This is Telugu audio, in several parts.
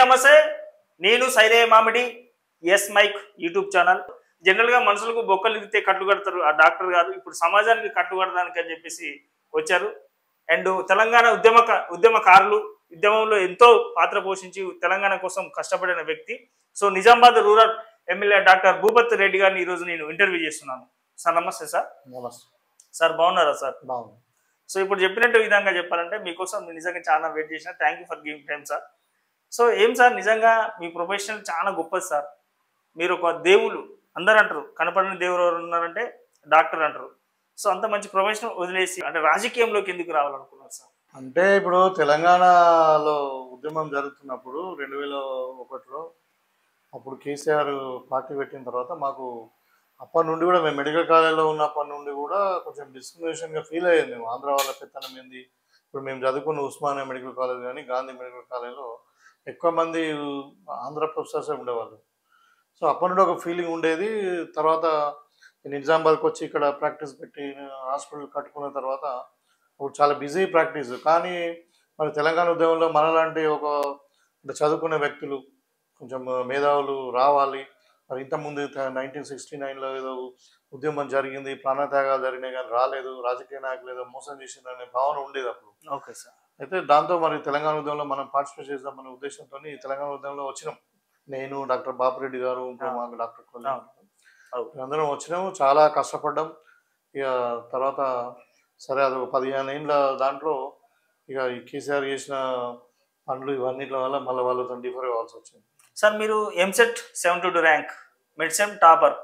నమస్తే నేను Saidaiah Mamidi S mike YouTube channel general గా మనుషులకు బొక్కలు ఇగితే కట్లు కడతారు ఆ డాక్టర్ గారు ఇప్పుడు సమాజానికి కట్టు కడడానికి అని చెప్పేసి వచ్చారు అండ్ తెలంగాణ ఉద్యమ ఉద్యమకారులు ఉద్యమంలో ఎంతో పాత్ర పోషించి తెలంగాణ కోసం కష్టపడిన వ్యక్తి so Nizamabad rural MLA doctor Bhupath Reddy గారిని ఈరోజు నేను ఇంటర్వ్యూ చేస్తున్నాను సార్ నమస్తే సార్ నమస్తే సార్ బాగున్నారా సార్ బాగుంది సో ఇప్పుడు చెప్పినట్టు విధంగా చెప్పాలంటే మీకోసం నేను నిజంగా చాలా వెయిట్ చేసిన thank you for giving time sir so ఏం సార్ నిజంగా మీ ప్రొఫెషన్ చాలా గొప్పది సార్ మీరు ఒక దేవుళ్ళు అందరు అంటారు కనపడిన దేవుడు ఎవరు ఉన్నారంటే డాక్టర్ అంటారు సో అంత మంచి ప్రొఫెషన్ వదిలేసి అంటే రాజకీయంలోకి ఎందుకు రావాలనుకున్నారు సార్ అంటే ఇప్పుడు తెలంగాణలో ఉద్యమం జరుగుతున్నప్పుడు రెండు వేల ఒకటిలో అప్పుడు కేసీఆర్ పార్టీ పెట్టిన తర్వాత మాకు అప్పటి నుండి కూడా మేము మెడికల్ కాలేజ్లో ఉన్నప్పటి నుండి కూడా కొంచెం డిస్క్రిమినేషన్గా ఫీల్ అయ్యేది మేము ఆంధ్ర వాళ్ళ పెత్తనం ఏంది ఇప్పుడు మేము చదువుకున్న ఉస్మానియా మెడికల్ కాలేజ్ కానీ గాంధీ మెడికల్ కాలేజ్లో ఎక్కువ మంది ఆంధ్ర ప్రొఫెసర్సే ఉండేవాళ్ళు సో అప్పటి నుండి ఒక ఫీలింగ్ ఉండేది తర్వాత నేను నిజామాబాద్కి వచ్చి ఇక్కడ ప్రాక్టీస్ పెట్టి హాస్పిటల్ కట్టుకున్న తర్వాత ఇప్పుడు చాలా బిజీ ప్రాక్టీస్ కానీ మరి తెలంగాణ ఉద్యమంలో మనలాంటి ఒక అంటే చదువుకునే వ్యక్తులు కొంచెం మేధావులు రావాలి మరి ఇంతకుముందు నైన్టీన్ సిక్స్టీ నైన్లో ఏదో ఉద్యమం జరిగింది ప్రాణత్యాగాలు జరిగినాయి కానీ రాలేదు రాజకీయ నాయకులు ఏదో మోసం చేసిందనే భావన ఉండేది అప్పుడు ఓకే సార్ అయితే దాంతో మరి తెలంగాణ ఉద్యమంలో మనం పార్టిసిపేట్ చేద్దామనే ఉద్దేశంతో తెలంగాణ ఉద్యమంలో వచ్చినాం నేను డాక్టర్ బాపిరెడ్డి గారు ఇంకో ఆ. మాకు డాక్టర్ కొల్లి అవును. అవును. అందరం వచ్చినాము చాలా కష్టపడ్డాం ఇక తర్వాత సరే అది ఒక పదిహేను ఏళ్ళ దాంట్లో ఇక ఈ కేసీఆర్ చేసిన పనులు ఇవన్నిటి వల్ల మళ్ళీ వాళ్ళతో డిఫర్ అవ్వాల్సి వచ్చింది సార్ మీరు ఎంసెట్ సెవెంటీ టూ ర్యాంక్ మెడ్సెమ్ టాపర్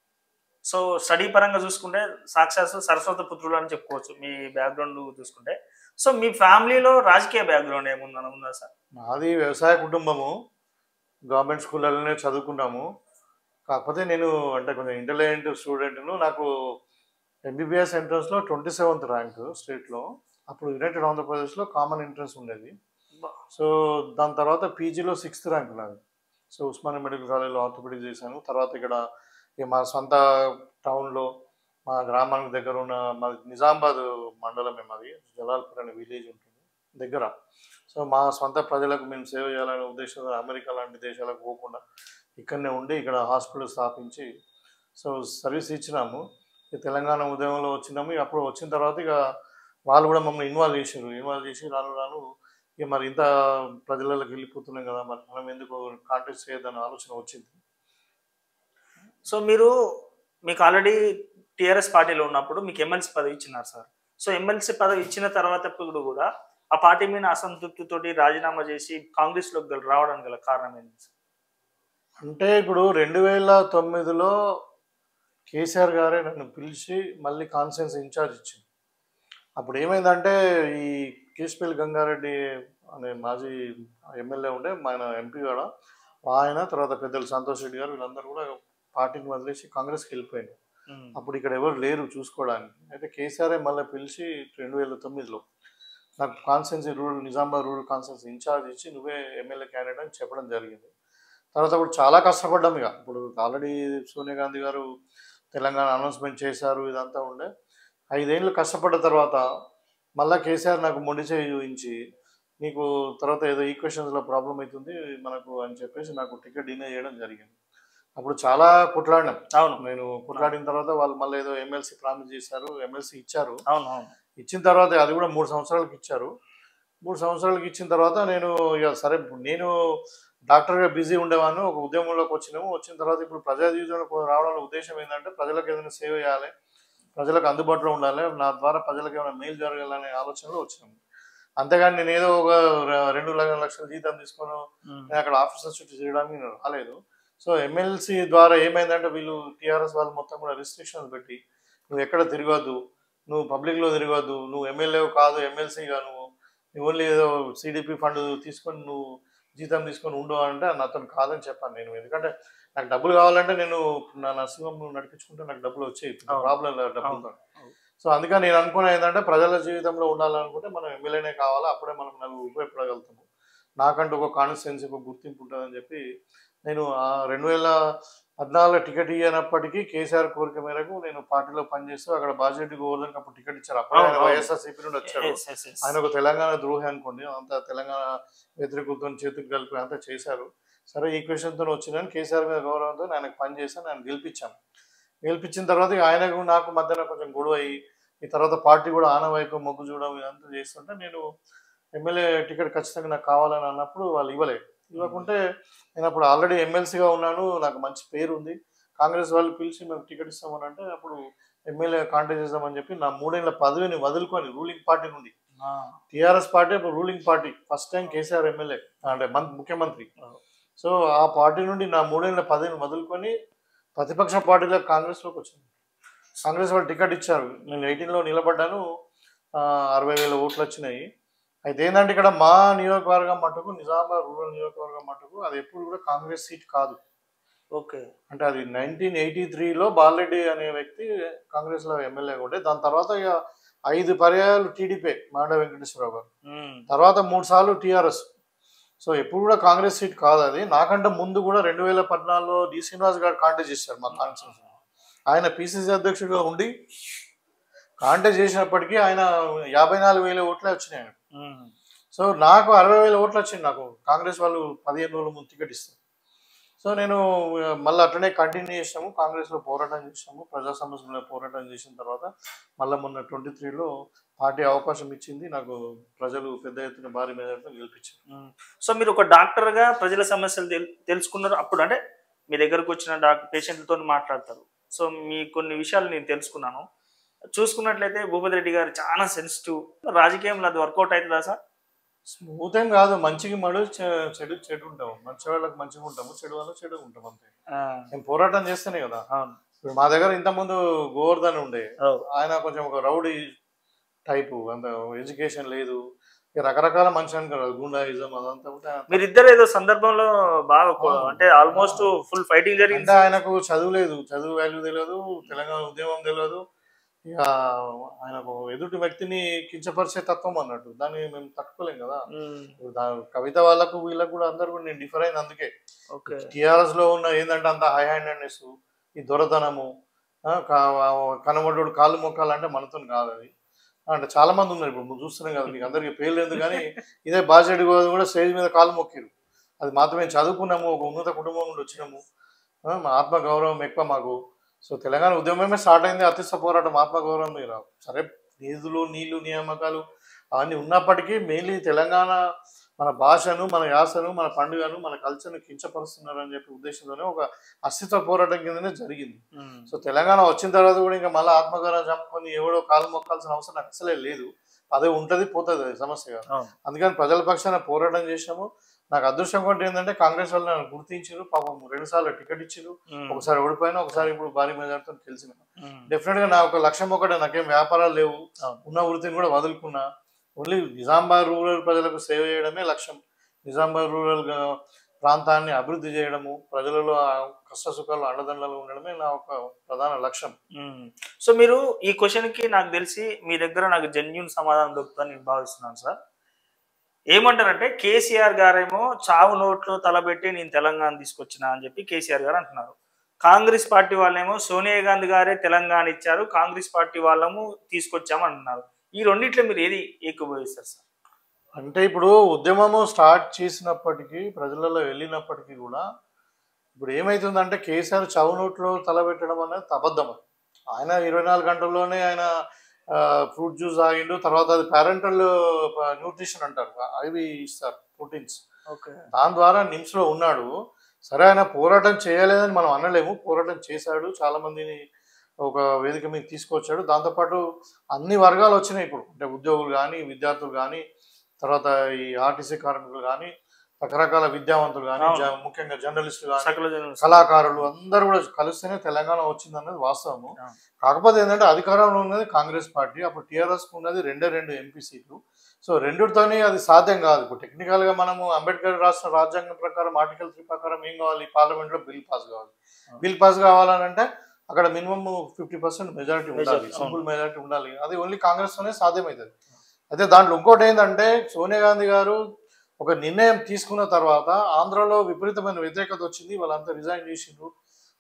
సో స్టడీ పరంగా చూసుకుంటే సాక్షాత్ సరస్వతి పుత్రులు అని చెప్పుకోవచ్చు మీ బ్యాక్గ్రౌండ్ చూసుకుంటే సో మీ ఫ్యామిలీలో రాజకీయ బ్యాక్గ్రౌండ్ ఏముందా ఉందా సార్ నాది వ్యవసాయ కుటుంబము గవర్నమెంట్ స్కూళ్ళలోనే చదువుకున్నాము కాకపోతే నేను అంటే కొంచెం ఇంటెలిజెంట్ స్టూడెంట్ను నాకు ఎంబీబీఎస్ ఎంట్రన్స్లో ట్వంటీ సెవెంత్ ర్యాంక్ స్టేట్లో అప్పుడు యునైటెడ్ ఆంధ్రప్రదేశ్లో కామన్ ఎంట్రన్స్ ఉండేది సో దాని తర్వాత పీజీలో సిక్స్త్ ర్యాంక్ నాది సో ఉస్మానియా మెడికల్ కాలేజ్లో ఆర్థోపెడిక్ చేశాను తర్వాత ఇక్కడ ఇక మా సొంత టౌన్లో మా గ్రామానికి దగ్గర ఉన్న మా నిజామాబాద్ మండలమే మాది జలాల్పూర్ అనే విలేజ్ ఉంటుంది దగ్గర సో మా సొంత ప్రజలకు మేము సేవ చేయాలనే ఉద్దేశంతో అమెరికా లాంటి దేశాలకు పోకుండా ఇక్కడనే ఉండి ఇక్కడ హాస్పిటల్ స్థాపించి సో సర్వీస్ ఇచ్చినాము ఇక తెలంగాణ ఉద్యమంలో వచ్చినాము ఇక అప్పుడు వచ్చిన తర్వాత ఇక వాళ్ళు కూడా మమ్మల్ని ఇన్వాల్వ్ చేసారు ఇన్వాల్వ్ చేసి రాను రాను ఇక మరి ఇంత ప్రజలలోకి వెళ్ళిపోతున్నాం కదా మరి మనం ఎందుకు కాంటాక్ట్ చేయొద్దన్న ఆలోచన వచ్చింది సో మీరు మీకు ఆల్రెడీ టీఆర్ఎస్ పార్టీలో ఉన్నప్పుడు మీకు ఎమ్మెల్సీ పదవి ఇచ్చినారు సార్ సో ఎమ్మెల్సీ పదవి ఇచ్చిన తర్వాత ఇప్పుడు కూడా ఆ పార్టీ మీద అసంతృప్తితోటి రాజీనామా చేసి కాంగ్రెస్లోకి గల- రావడానికి గల కారణం ఏంటి సార్ అంటే ఇప్పుడు రెండు వేల తొమ్మిదిలో కేసీఆర్ గారే నన్ను పిలిచి మళ్ళీ కాన్ఫరెన్స్ ఇన్ఛార్జ్ ఇచ్చింది అప్పుడు ఏమైందంటే ఈ కేశపల్లి గంగారెడ్డి అనే మాజీ ఎమ్మెల్యే ఉండే ఆయన ఎంపీ కూడా ఆయన తర్వాత పెద్దలు సంతోష్ రెడ్డి గారు వీళ్ళందరూ కూడా పార్టీని వదిలేసి కాంగ్రెస్కి వెళ్ళిపోయారు ఉమ్. అప్పుడు ఇక్కడ ఎవరు లేరు చూసుకోవడానికి అయితే కేసీఆర్ మళ్ళీ పిలిచి రెండు వేల తొమ్మిదిలో నాకు constituency rural Nizamabad rural constituency incharge ఇచ్చి నువ్వే ఎమ్మెల్యే క్యాండిడేట్ అని చెప్పడం జరిగింది తర్వాత అప్పుడు చాలా కష్టపడ్డాం ఇక ఇప్పుడు ఆల్రెడీ సోనియా గాంధీ గారు తెలంగాణ అనౌన్స్మెంట్ చేశారు ఇదంతా ఉండే ఐదేళ్ళు కష్టపడ్డ తర్వాత మళ్ళీ కేసీఆర్ నాకు మొండి చేయి చూపించి నీకు తర్వాత ఏదో ఈక్వేషన్స్లో ప్రాబ్లం అవుతుంది మనకు అని చెప్పేసి నాకు టికెట్ డినే చేయడం జరిగింది అప్పుడు చాలా కొట్లాడినాం అవును నేను కొట్లాడిన తర్వాత వాళ్ళు మళ్ళీ ఏదో ఎమ్మెల్సీ ప్రామిస్ చేశారు ఎమ్మెల్సీ ఇచ్చారు అవును అవును ఇచ్చిన తర్వాత అది కూడా మూడు సంవత్సరాలకి ఇచ్చారు మూడు సంవత్సరాలకి ఇచ్చిన తర్వాత నేను ఇక సరే నేను డాక్టర్గా బిజీ ఉండేవాను ఒక ఉద్యమంలోకి వచ్చినాము వచ్చిన తర్వాత ఇప్పుడు ప్రజా జీవితంలో రావడానికి ఉద్దేశం ఏంటంటే ప్రజలకు ఏదైనా సేవ చేయాలి ప్రజలకు అందుబాటులో ఉండాలి నా ద్వారా ప్రజలకు ఏమైనా మేలు జరగాలనే ఆలోచనలో వచ్చినాము అంతేగాని నేను ఏదో ఒక రె- రెండు లక్షల లక్షల జీతం తీసుకొని ఉమ్. నేను అక్కడ ఆఫీసర్ చుట్టూ చేయడానికి నేను రాలేదు సో ఎమ్మెల్సీ ద్వారా ఏమైందంటే వీళ్ళు టీఆర్ఎస్ వాళ్ళు మొత్తం కూడా రిస్ట్రిక్షన్స్ పెట్టి నువ్వు ఎక్కడ తిరగద్దు నువ్వు పబ్లిక్లో తిరగద్దు నువ్వు ఎమ్మెల్యే కాదు ఎమ్మెల్సీగా నువ్వు నువ్వు ఓన్లీ ఏదో సిడిపి ఫండ్ తీసుకొని నువ్వు జీతం తీసుకొని ఉండు అంటే నాతో కాదని చెప్పాను నేను ఎందుకంటే నాకు డబ్బులు కావాలంటే నేను నా నర్సింహం నడిపించుకుంటే నాకు డబ్బులు వచ్చాయి అవును. ప్రాబ్లం లేదు డబ్బులతో అవును. సో అందుకని నేను అనుకున్నా ఏంటంటే ప్రజల జీవితంలో ఉండాలనుకుంటే మనం ఎమ్మెల్యేనే కావాలా అప్పుడే మనం నలుగురు ఉపయోగపడగలుగుతాము నాకంటూ ఒక కాన్స్టిట్యున్సీ ఒక గుర్తింపు ఉంటుందని చెప్పి నేను ఆ రెండు వేల పద్నాలుగు టికెట్ ఇవ్వనప్పటికీ కేసీఆర్ కోరిక మేరకు నేను పార్టీలో పనిచేస్తూ అక్కడ బాజిరెడ్డి గోవర్ధన్ అప్పుడు టికెట్ ఇచ్చారు అప్పుడు అవును, ఆయన అవును. వైఎస్ఆర్సీపీ నుండి వచ్చాడు Yes, yes, yes. ఆయన ఒక తెలంగాణ ద్రోహి అనుకోండి అంత తెలంగాణ వ్యతిరేకులతో చేతులు కలిపి అంతా చేశారు సరే ఈ క్వశ్చన్తో వచ్చిందని కేసీఆర్ మీద గౌరవంతో ఆయనకు పని చేశాను ఆయన గెలిపించాను గెలిపించిన తర్వాత ఇక ఆయనకు నాకు మధ్యన కొంచెం గొడవ అయ్యి ఈ తర్వాత పార్టీ కూడా ఆన వైపు మొగ్గు చూడడం ఇదంతా చేస్తుంటే నేను ఎమ్మెల్యే టికెట్ ఖచ్చితంగా నాకు కావాలని అన్నప్పుడు వాళ్ళు ఇవ్వలేదు ఇవ్వకుంటే నేను అప్పుడు ఆల్రెడీ ఎమ్మెల్సీగా ఉన్నాను నాకు మంచి పేరు ఉంది కాంగ్రెస్ వాళ్ళు పిలిచి మేము టికెట్ ఇస్తామని అంటే అప్పుడు ఎమ్మెల్యే కాంటాక్ట్ చేద్దామని చెప్పి నా మూడేళ్ల పదవిని వదులుకొని రూలింగ్ పార్టీ నుండి ఆ, టిఆర్ఎస్ పార్టీ ఇప్పుడు ruling party first time KCR MLA అంటే మం- ముఖ్యమంత్రి అవును. సో ఆ పార్టీ నుండి నా మూడేళ్ల పదవిని వదులుకొని ప్రతిపక్ష పార్టీలో కాంగ్రెస్లోకి వచ్చింది కాంగ్రెస్ వాళ్ళు టికెట్ ఇచ్చారు నేను ఎయిటీన్లో నిలబడ్డాను ఆ, అరవై వేల ఓట్లు వచ్చినాయి అయితే ఏంటంటే ఇక్కడ మా నియోజకవర్గం మటుకు నిజామాబాద్ రూరల్ నియోజకవర్గం మటుకు అది ఎప్పుడు కూడా కాంగ్రెస్ సీట్ కాదు ఓకే అంటే అది నైన్టీన్ ఎయిటీ త్రీలో బాలరెడ్డి అనే వ్యక్తి కాంగ్రెస్లో ఎమ్మెల్యేగా ఉండే దాని తర్వాత ఇక ఐదు పర్యాయాలు టీడీపీ మాడ వెంకటేశ్వరరావు గారు ఉమ్, తర్వాత మూడు సార్లు టీఆర్ఎస్ సో ఎప్పుడు కూడా కాంగ్రెస్ సీట్ కాదు అది నాకంటే ముందు కూడా రెండు వేల పద్నాలుగులో డి శ్రీనివాస్ గారు కాంటెస్ట్ చేశారు మా కాన్స్టిట్యూన్సీ ఆయన పిసిసి అధ్యక్షుడిగా ఉండి కాంటెస్ట్ చేసినప్పటికీ ఆయన యాభై నాలుగు వేల ఓట్లే వచ్చినాయి ఆయన ఉమ్, సో నాకు అరవై వేల ఓట్లు వచ్చింది నాకు కాంగ్రెస్ వాళ్ళు పదిహేను రోజుల ముందు టికెట్ ఇస్తారు సో నేను ఆ, మళ్ళీ అట్లనే కంటిన్యూ చేసాము కాంగ్రెస్లో పోరాటం చేసాము ప్రజా సమస్యల పోరాటం చేసిన తర్వాత మళ్ళీ మొన్న ట్వంటీ త్రీలో పార్టీ అవకాశం ఇచ్చింది నాకు ప్రజలు పెద్ద ఎత్తున భారీ మెజార్టీతో గెలిపించారు ఉమ్. సో మీరు ఒక డాక్టర్ గా ప్రజల సమస్యలు తెల్- తెలుసుకున్నారు అప్పుడు అంటే మీ దగ్గరకు వచ్చిన డాక్టర్ పేషెంట్లతో మాట్లాడతారు సో మీ కొన్ని విషయాలు నేను తెలుసుకున్నాను చూసుకున్నట్లయితే భూపతి రెడ్డి గారు చాలా సెన్సిటివ్ రాజకీయంలో అది వర్కౌట్ అవుతుందా సార్ స్మూత్ ఏం కాదు మంచికి మడు చె- చెడు చెడు ఉంటాము మంచి వాళ్ళకి మంచిగా ఉంటాము చెడు వాళ్ళకి చెడు ఉంటాం అంతే ఆ, నేను పోరాటం చేస్తేనే కదా అవును ఇప్పుడు మా దగ్గర ఇంతకుముందు గోవర్ధన్ ఉండే ఓ, ఆయన కొంచెం ఒక రౌడీ టైపు అంత ఎడ్యుకేషన్ లేదు ఇక రకరకాల మనిషి అనుకున్నారు గుండాయిజం అదంతా ఉంటే ఆయన- మీరిద్దరు ఏదో సందర్భంలో బాగా కొ- అవును. అంటే ఆల్మోస్ట్ ఫుల్ ఫైటింగ్ జరిగింది అంటే ఆయనకు చదువు లేదు చదువు వాల్యూ తెలియదు తెలంగాణ ఉద్యమం తెలియదు ఇక ఆయనకు ఎదుటి వ్యక్తిని కించపరిచే తత్వం అన్నట్టు దాన్ని మేము తట్టుకోలేం కదా ఉమ్, ఇప్పుడు దా- కవిత వాళ్ళకు వీళ్ళకు కూడా అందరు కూడా నేను డిఫర్ అయింది అందుకే ఓకే టిఆర్ఎస్ లో ఉన్న ఏంటంటే అంత హై హ్యాండెడ్నెస్ ఈ దొరతనము ఆ, కా- కనబడ్డోడు కాళ్ళు మొక్కాలంటే మనతో కాదు అది అంటే చాలా మంది ఉన్నారు ఇప్పుడు నువ్వు చూస్తున్నాం కదా మీకు అందరికి పేర్లు ఎందుకు కానీ ఇదే బాజెడ్ కూడా స్టేజ్ మీద కాళ్ళు మొక్కిరు అది మాత్రం మేము చదువుకున్నాము ఒక ఉన్నత కుటుంబం నుండి వచ్చినాము ఆ, మా ఆత్మ గౌరవం ఎక్కువ మాకు సో తెలంగాణ ఉద్యమమే స్టార్ట్ అయింది అతిస్థ పోరాటం ఆత్మ గౌరవం మీద సరే నిధులు నీళ్లు నియామకాలు అవన్నీ ఉన్నప్పటికీ మెయిన్లీ తెలంగాణ మన భాషను మన యాసను మన పండుగను మన కల్చర్ను కించపరుస్తున్నారు అని చెప్పి ఉద్దేశంతోనే ఒక అస్తిత్వ పోరాటం కిందనే జరిగింది ఉమ్, సో తెలంగాణ వచ్చిన తర్వాత కూడా ఇంకా మళ్ళీ ఆత్మగౌరవం చంపుకొని ఎవడో కాలు మొక్కాల్సిన అవసరం నాకు అసలే లేదు అదే ఉంటది పోతుంది అది సమస్య కాదు అవును అందుకని ప్రజల పక్షాన పోరాటం చేసినాము నాకు అదృష్టం కూడా ఏంటంటే కాంగ్రెస్ వాళ్ళు నన్ను గుర్తించారు పాపం రెండు సార్లు టికెట్ ఇచ్చారు ఉమ్, ఒకసారి ఓడిపోయినా ఒకసారి ఇప్పుడు భారీ మెజార్టీతో గెలిచిన ఉమ్, డెఫినెట్ గా నా ఒక లక్ష్యం ఒకటే నాకేం వ్యాపారాలు లేవు అవును. ఉన్న వృత్తిని కూడా వదులుకున్నా ఓన్లీ నిజామాబాద్ రూరల్ ప్రజలకు సేవ చేయడమే లక్ష్యం నిజామాబాద్ రూరల్ గా- ప్రాంతాన్ని అభివృద్ధి చేయడము ప్రజలలో ఆ కష్ట సుఖాలు అండదండలు ఉండడమే నా ఒక ప్రధాన లక్ష్యం ఉమ్. సో మీరు ఈ క్వశ్చన్ కి నాకు తెలిసి మీ దగ్గర నాకు జెన్యున్ సమాధానం దొరుకుతుందని నేను భావిస్తున్నాను సార్ ఏమంటారంటే కేసీఆర్ గారేమో చావు నోట్లో తలబెట్టి నేను తెలంగాణ తీసుకొచ్చిన అని చెప్పి కేసీఆర్ గారు అంటున్నారు కాంగ్రెస్ పార్టీ వాళ్ళేమో సోనియా గాంధీ గారే తెలంగాణ ఇచ్చారు కాంగ్రెస్ పార్టీ వాళ్ళము తీసుకొచ్చాము అంటున్నారు ఈ రెండిట్లో మీరు ఏది ఏకీభవిస్తారు సార్ అంటే ఇప్పుడు ఉద్యమము స్టార్ట్ చేసినప్పటికీ ప్రజలలో వెళ్ళినప్పటికీ కూడా ఇప్పుడు ఏమైతుందంటే కేసీఆర్ చౌనోట్లో తలబెట్టడం అనేది అబద్ధం అది. ఆయన ఇరవై నాలుగు గంటల్లోనే ఆయన ఫ్రూట్ జ్యూస్ తాగిండు తర్వాత అది పేరెంటల్ న్యూట్రిషన్ అంటారు అవి ఇస్తారు ప్రోటీన్స్ ఓకే దాని ద్వారా నిమ్స్లో ఉన్నాడు సరే ఆయన పోరాటం చేయలేదని మనం అనలేము పోరాటం చేశాడు చాలా మందిని ఒక వేదిక మీద తీసుకొచ్చాడు దాంతోపాటు అన్ని వర్గాలు వచ్చినాయి ఇప్పుడు అంటే ఉద్యోగులు కానీ విద్యార్థులు కానీ తర్వాత ఈ ఆర్టీసీ కార్మికులు కానీ రకరకాల విద్యావంతులు కానీ అవును. జ- ముఖ్యంగా జర్నలిస్టులు కానీ సకల జనులు కళాకారులు అందరూ కూడా కలిస్తేనే తెలంగాణ వచ్చింది అన్నది వాస్తవము అవును. కాకపోతే ఏంటంటే అధికారంలో ఉన్నది కాంగ్రెస్ పార్టీ అప్పుడు టీఆర్ఎస్ ఉన్నది రెండే రెండు ఎంపీ సీట్లు సో రెండుతోనే అది సాధ్యం కాదు ఇప్పుడు టెక్నికల్ గా మనము అంబేద్కర్ రాష్ట్ర రాజ్యాంగం ప్రకారం ఆర్టికల్ త్రీ ప్రకారం ఏం కావాలి పార్లమెంట్ లో బిల్ పాస్ కావాలి అవును. బిల్ పాస్ కావాలని అంటే అక్కడ మినిమం ఫిఫ్టీ పర్సెంట్ మెజారిటీ ఉండాలి Majority, అవును. సింపుల్ మెజారిటీ ఉండాలి అది ఓన్లీ కాంగ్రెస్ తోనే సాధ్యమవుతుంది అయితే దాంట్లో ఇంకోటి ఏంటంటే సోనియా గాంధీ గారు ఒక నిర్ణయం తీసుకున్న తర్వాత ఆంధ్రలో విపరీతమైన వ్యతిరేకత వచ్చింది వాళ్ళంతా రిజైన్ చేసిండ్రు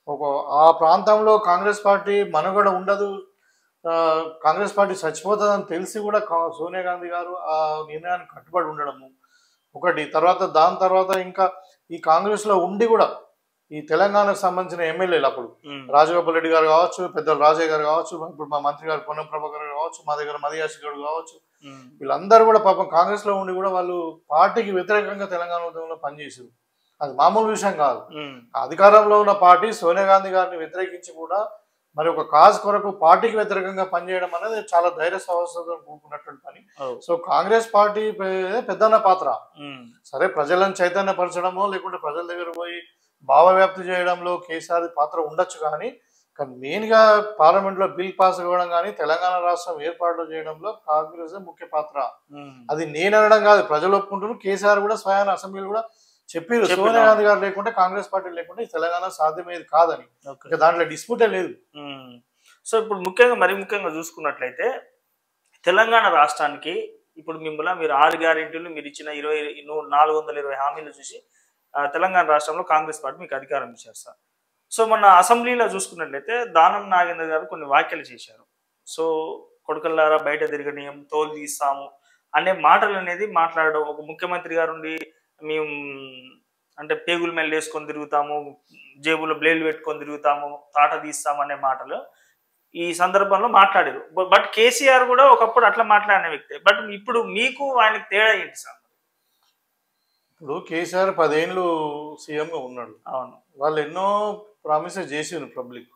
ఒక ఆ ప్రాంతంలో కాంగ్రెస్ పార్టీ మనుగడ ఉండదు ఆ, కాంగ్రెస్ పార్టీ చచ్చిపోతుందని తెలిసి కూడా కా- సోనియా గాంధీ గారు ఆ నిర్ణయానికి కట్టుబడి ఉండడము ఒకటి తర్వాత దాని తర్వాత ఇంకా ఈ కాంగ్రెస్ లో ఉండి కూడా ఈ తెలంగాణకు సంబంధించిన ఎమ్మెల్యేలు అప్పుడు ఉమ్, రాజగోపాల్ రెడ్డి గారు కావచ్చు పెద్దలు రాజయ్య గారు కావచ్చు ఇప్పుడు మా మంత్రి గారు పొన్నం ప్రభాకర్ గారు కావచ్చు మా దగ్గర మదియాసి గారు కావచ్చు ఉమ్, వీళ్ళందరూ కూడా పాపం కాంగ్రెస్ లో ఉండి కూడా వాళ్ళు పార్టీకి వ్యతిరేకంగా తెలంగాణ ఉద్యమంలో పనిచేసారు అది మామూలు విషయం కాదు ఉమ్, అధికారంలో ఉన్న పార్టీ సోనియా గాంధీ గారిని వ్యతిరేకించి కూడా మరి ఒక కాజ్ కొరకు పార్టీకి వ్యతిరేకంగా పనిచేయడం అనేది చాలా ధైర్య సాహసంతో కూడుకున్నటువంటి పని ఓ, సో కాంగ్రెస్ పార్టీ పె- పెద్దన్న పాత్ర ఉమ్, సరే ప్రజలను చైతన్యపరచడమో లేకుంటే ప్రజల దగ్గర పోయి భావవ్యాప్తి చేయడంలో కేసీఆర్ పాత్ర ఉండొచ్చు కానీ కానీ మెయిన్గా పార్లమెంట్లో బిల్ పాస్ అవ్వడం కానీ తెలంగాణ రాష్ట్రం ఏర్పాటు చేయడంలో కాంగ్రెస్ ముఖ్య పాత్ర ఉమ్, అది నేను అనడం కాదు ప్రజలు ఒప్పుకుంటున్నారు కేసీఆర్ కూడా స్వయాన అసెంబ్లీలో కూడా చెప్పారు చెప్పినా. సోనియా గాంధీ గారు లేకుంటే కాంగ్రెస్ పార్టీ లేకుంటే ఈ తెలంగాణ సాధ్యమేది కాదని ఓకే. ఇక దాంట్లో డిస్ప్యూటే లేదు ఉమ్. సో ఇప్పుడు ముఖ్యంగా మరి ముఖ్యంగా చూసుకున్నట్లయితే తెలంగాణ రాష్ట్రానికి ఇప్పుడు మిమ్మల్ని మీరు ఆరు గ్యారెంటీలు మీరు ఇచ్చిన ఇరవై ను- నాలుగు వందల ఇరవై హామీలు చూసి ఆ, తెలంగాణ రాష్ట్రంలో కాంగ్రెస్ పార్టీ మీకు అధికారం ఇచ్చారు సార్ సో మన అసెంబ్లీలో చూసుకున్నట్లయితే దానం నాగేంద్ర గారు కొన్ని వ్యాఖ్యలు చేశారు సో కొడుకల్లారా బయట తిరగనీయం తోలు తీస్తాము అనే మాటలు అనేది మాట్లాడడం ఒక ముఖ్యమంత్రి గారు ఉండి మేము అంటే పేగుల మీద వేసుకొని తిరుగుతాము జేబులో బ్లేడ్లు పెట్టుకొని తిరుగుతాము తాట తీస్తాము అనే మాటలు ఈ సందర్భంలో మాట్లాడారు బ- బట్ కేసీఆర్ కూడా ఒకప్పుడు అట్లా మాట్లాడిన వ్యక్తే బట్ ఇప్పుడు మీకు ఆయనకి తేడా ఏంటి సార్ ఇప్పుడు కేసీఆర్ పదేళ్ళు సీఎంగా ఉన్నాడు అవును వాళ్ళు ఎన్నో ప్రామిసెస్ చేసిండ్రు పబ్లిక్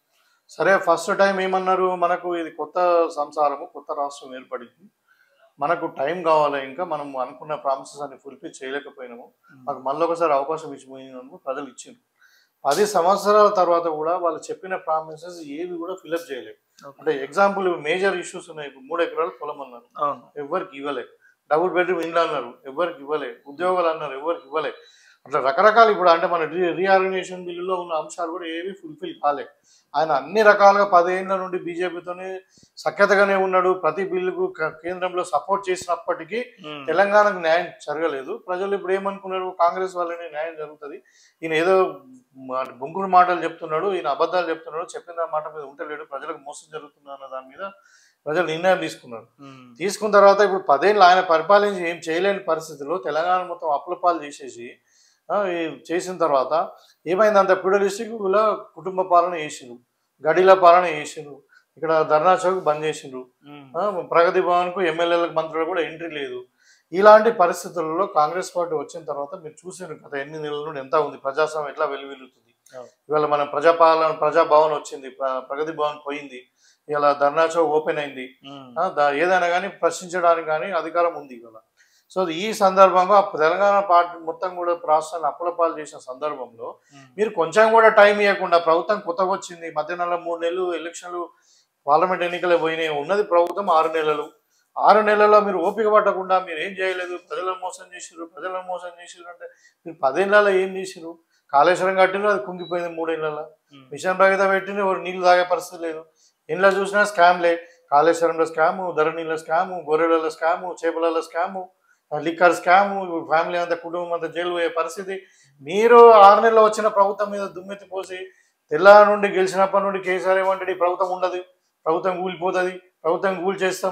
సరే ఫస్ట్ టైం ఏమన్నారు మనకు ఇది కొత్త సంసారము కొత్త రాష్ట్రం ఏర్పడింది మనకు టైం కావాలి ఇంకా మనం అనుకున్న ప్రామిసెస్ అన్ని ఫుల్ఫిల్ చేయలేకపోయినాము మాకు మళ్ళీ ఒకసారి అవకాశం ఇచ్చిపోయినందుకు ప్రజలు ఇచ్చిండ్రు పది సంవత్సరాల తర్వాత కూడా వాళ్ళు చెప్పిన ప్రామిసెస్ ఏవి కూడా ఫిలప్ చేయలేదు అంటే ఎగ్జాంపుల్ మేజర్ ఇష్యూస్ ఉన్నాయి ఇప్పుడు మూడు ఎకరాలు పొలం అన్నారు అవును ఎవరికి ఇవ్వలే డబుల్ బెడ్రూమ్ ఇండ్లు అన్నారు ఎవరికి ఇవ్వలే ఉద్యోగాలు అన్నారు ఎవరికి ఇవ్వలే అట్లా రకరకాలు ఇప్పుడు అంటే మన రీ రీఆర్గనైజేషన్ బిల్లులో ఉన్న అంశాలు కూడా ఏవి ఫుల్ఫిల్ కాలే ఆయన అన్ని రకాలుగా పదేళ్ల నుండి బీజేపీతోనే సఖ్యతగానే ఉన్నాడు ప్రతి బిల్లుకు క- కేంద్రంలో సపోర్ట్ చేసినప్పటికీ ఉమ్. తెలంగాణకు న్యాయం జరగలేదు ప్రజలు ఇప్పుడు ఏమనుకున్నారు కాంగ్రెస్ వల్లనే న్యాయం జరుగుతుంది ఈయన ఏదో మా- బొంగుడు మాటలు చెప్తున్నాడు ఈయన అబద్ధాలు చెప్తున్నాడు చెప్పిన మాట మీద ఉంటలేడు ప్రజలకు మోసం జరుగుతుంది అన్న దాని మీద ప్రజలు నిర్ణయం తీసుకున్నారు ఉమ్. తీసుకున్న తర్వాత ఇప్పుడు పదేళ్ళు ఆయన పరిపాలించి ఏం చేయలేని పరిస్థితిలో తెలంగాణ మొత్తం అప్పులపాలు చేసేసి ఆ, ఈ చేసిన తర్వాత ఏమైంది అంత ప్యూడలిస్టిక్ ఇలా కుటుంబ పాలన చేసిండ్రు గడిల పాలన చేసిండ్రు ఇక్కడ ధర్నా చౌక్ బంద్ చేసిండ్రు ఉమ్. ఆ, ప్రగతి భవన్కు ఎమ్మెల్యేలకు మంత్రులకు కూడా ఎంట్రీ లేదు ఇలాంటి పరిస్థితులలో కాంగ్రెస్ పార్టీ వచ్చిన తర్వాత మీరు చూసిన గత ఎన్ని నెలల నుండి ఎంత ఉంది ప్రజాస్వామ్యం ఎట్లా వెలువెలుతుంది అవును. ఇవాళ మన ప్రజాపాలన ప్రజాభవన్ వచ్చింది ప్ర- ప్రగతి భవన్ పోయింది ఇలా ధర్నా చౌక్ ఓపెన్ అయింది ఉమ్. ఆ, దా- ఏదైనా కానీ ప్రశ్నించడానికి కానీ అధికారం ఉంది ఇవాళ సో ఈ సందర్భంగా తెలంగాణ పార్టీ మొత్తం కూడా రాష్ట్రాన్ని అప్పులపాలు చేసిన సందర్భంలో ఉమ్. మీరు కొంచెం కూడా టైం ఇవ్వకుండా ప్రభుత్వం కొత్తగా వచ్చింది మధ్య నెల మూడు నెలలు ఎలక్షన్లు పార్లమెంట్ ఎన్నికలు పోయినాయి ఉన్నది ప్రభుత్వం ఆరు నెలలు ఆరు నెలల్లో మీరు ఓపిక పట్టకుండా మీరు ఏం చేయలేదు ప్రజలను మోసం చేసిర్రు ప్రజలను మోసం చేసిర్రు అంటే మీరు పదేళ్ళలో ఏం చేసిర్రు కాళేశ్వరం కట్టిన అది కుంగిపోయింది మూడేళ్లలో ఉమ్. మిషన్ భగీత పెట్టిన ఎవరు నీళ్లు తాగే పరిస్థితి లేదు ఇంట్లో చూసినా స్కామ్లే కాళేశ్వరంలో స్కాము ధరణిలో స్కాము గొర్రెలలో స్కాము చేపలలో స్కాము లిక్కర్ స్కాము ఫ్యామిలీ అంతా కుటుంబం అంతా జైలు పోయే పరిస్థితి మీరు ఆరు నెలలు వచ్చిన ప్రభుత్వం మీద దుమ్మెత్తి పోసి తెల్లారి నుండి గెలిచినప్పటి నుండి కేసీఆర్ ఏమంటాడు ఈ ప్రభుత్వం ఉండదు ప్రభుత్వం కూలిపోతుంది ప్రభుత్వం కూలి చేస్తాం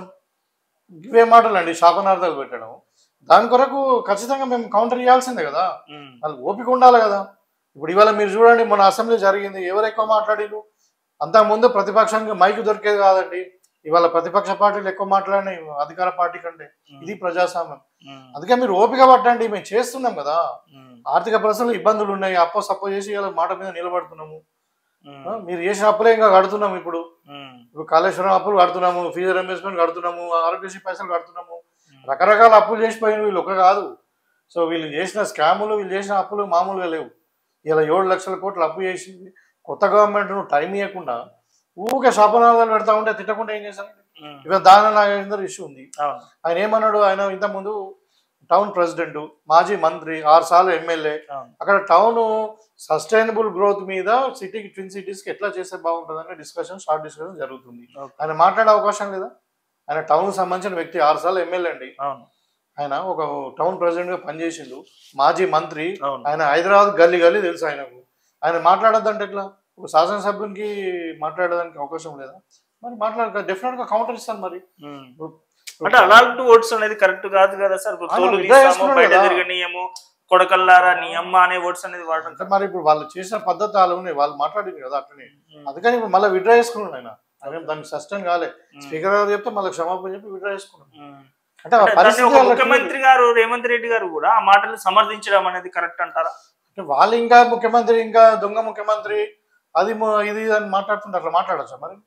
ఇవే మాటలు అండి శాపనార్థాలు పెట్టడం దాని కొరకు ఖచ్చితంగా మేము కౌంటర్ ఇవ్వాల్సిందే కదా ఉమ్. వాళ్ళు ఓపిక ఉండాలి కదా ఇప్పుడు ఇవాళ మీరు చూడండి మన అసెంబ్లీ జరిగింది ఎవరు ఎక్కువ మాట్లాడిరు అంతకుముందు ప్రతిపక్షానికి మైక్ దొరికేది కాదండి ఇవాళ ప్రతిపక్ష పార్టీలు ఎక్కువ మాట్లాడినాయి అధికార పార్టీ కంటే ఇది ప్రజాస్వామ్యం ఉమ్. అందుకే మీరు ఓపిక పట్టండి మేము చేస్తున్నాం కదా ఉమ్. ఆర్థిక పరిస్థితులు ఇబ్బందులు ఉన్నాయి అప్పో సప్పో చేసి ఇలా మాట మీద నిలబడుతున్నాము ఉమ్. ఆ, మీరు చేసిన అప్పులే ఇంకా కడుతున్నాం ఇప్పుడు ఉమ్. ఇప్పుడు కాళేశ్వరం అప్పులు కడుతున్నాము ఫీజు రింబర్స్మెంట్ కడుతున్నాము ఆరోగ్యశ్రీ పైసలు కడుతున్నాము రకరకాల అప్పులు చేసిపోయిన వీళ్ళు ఒక కాదు సో వీళ్ళు చేసిన స్కాములు వీళ్ళు చేసిన అప్పులు మామూలుగా లేవు ఇలా ఏడు లక్షల కోట్లు అప్పు చేసి కొత్త గవర్నమెంట్ టైం ఇవ్వకుండా ఊరికే శాపనార్థాలు పెడతా ఉంటే తిట్టకుండా ఏం చేశారు ఉమ్. ఇక దాన నాగేందర్ ఇష్యూ ఉంది అవును ఆయన ఏమన్నాడు ఆయన ఇంతకుముందు టౌన్ ప్రెసిడెంట్ మాజీ మంత్రి ఆరు సార్లు ఎమ్మెల్యే అవును అక్కడ టౌన్ సస్టైనబుల్ గ్రోత్ మీద సిటీకి ట్విన్ సిటీస్కి ఎట్లా చేస్తే బాగుంటుంది అనే డిస్కషన్ షార్ట్ డిస్కషన్ జరుగుతుంది ఓకే. ఆయన మాట్లాడే అవకాశం లేదా ఆయన టౌన్ సంబంధించిన వ్యక్తి ఆరు సార్లు ఎమ్మెల్యే అండి అవును ఆయన ఒక టౌన్ ప్రెసిడెంట్ గా పనిచేసిండు మాజీ మంత్రి అవును ఆయన హైదరాబాద్ గల్లీ గల్లీ తెలుసు ఆయనకు ఆయన మాట్లాడొద్దంటే ఎట్లా ఒక శాసనసభ్యునికి మాట్లాడడానికి అవకాశం లేదా మరి మాట్లాడక డెఫినెట్ గా కౌంటర్ ఇస్తాను మరి ఉమ్. ఇప్పుడు- అంటే అలాంటి ఓట్స్ అనేది కరెక్ట్ కాదు కదా సార్ ఇప్పుడు అవును, తోలు విడ్డా తీస్తాము చేసుకున్నాడు బయట కదా. తిరగనీయము కొడకల్లారా నీ అమ్మ అనే ఓట్స్ అనేది వాడడం అంటే మరి ఇప్పుడు వాళ్ళు చేసిన పద్ధతి వాళ్ళు ఉన్నాయి వాళ్ళు మాట్లాడింది కదా అట్లనే అందుకని ఇప్పుడు మళ్ళీ విడ్రా చేసుకున్నాడు ఆయన ఆయన దానికి సస్టైన్ కాలే స్పీకర్ గారు చెప్తే మళ్ళీ క్షమాపణ చెప్పి విడ్రా చేసుకున్నాడు అంటే ఆ అంటే దాన్ని పరిస్థితి ఒక వాళ్ళకి ముఖ్యమంత్రి గారు రేవంత్ రెడ్డి గారు కూడా ఆ మాటలు సమర్థించడం అనేది కరెక్ట్ అంటారా అంటే వాళ్ళు ఇంకా ముఖ్యమంత్రి ఇంకా దొంగ ముఖ్యమంత్రి అది ము- ఇది ఇది అని మాట్లాడుతుంటే అట్లా మాట్లాడచ్చా మరి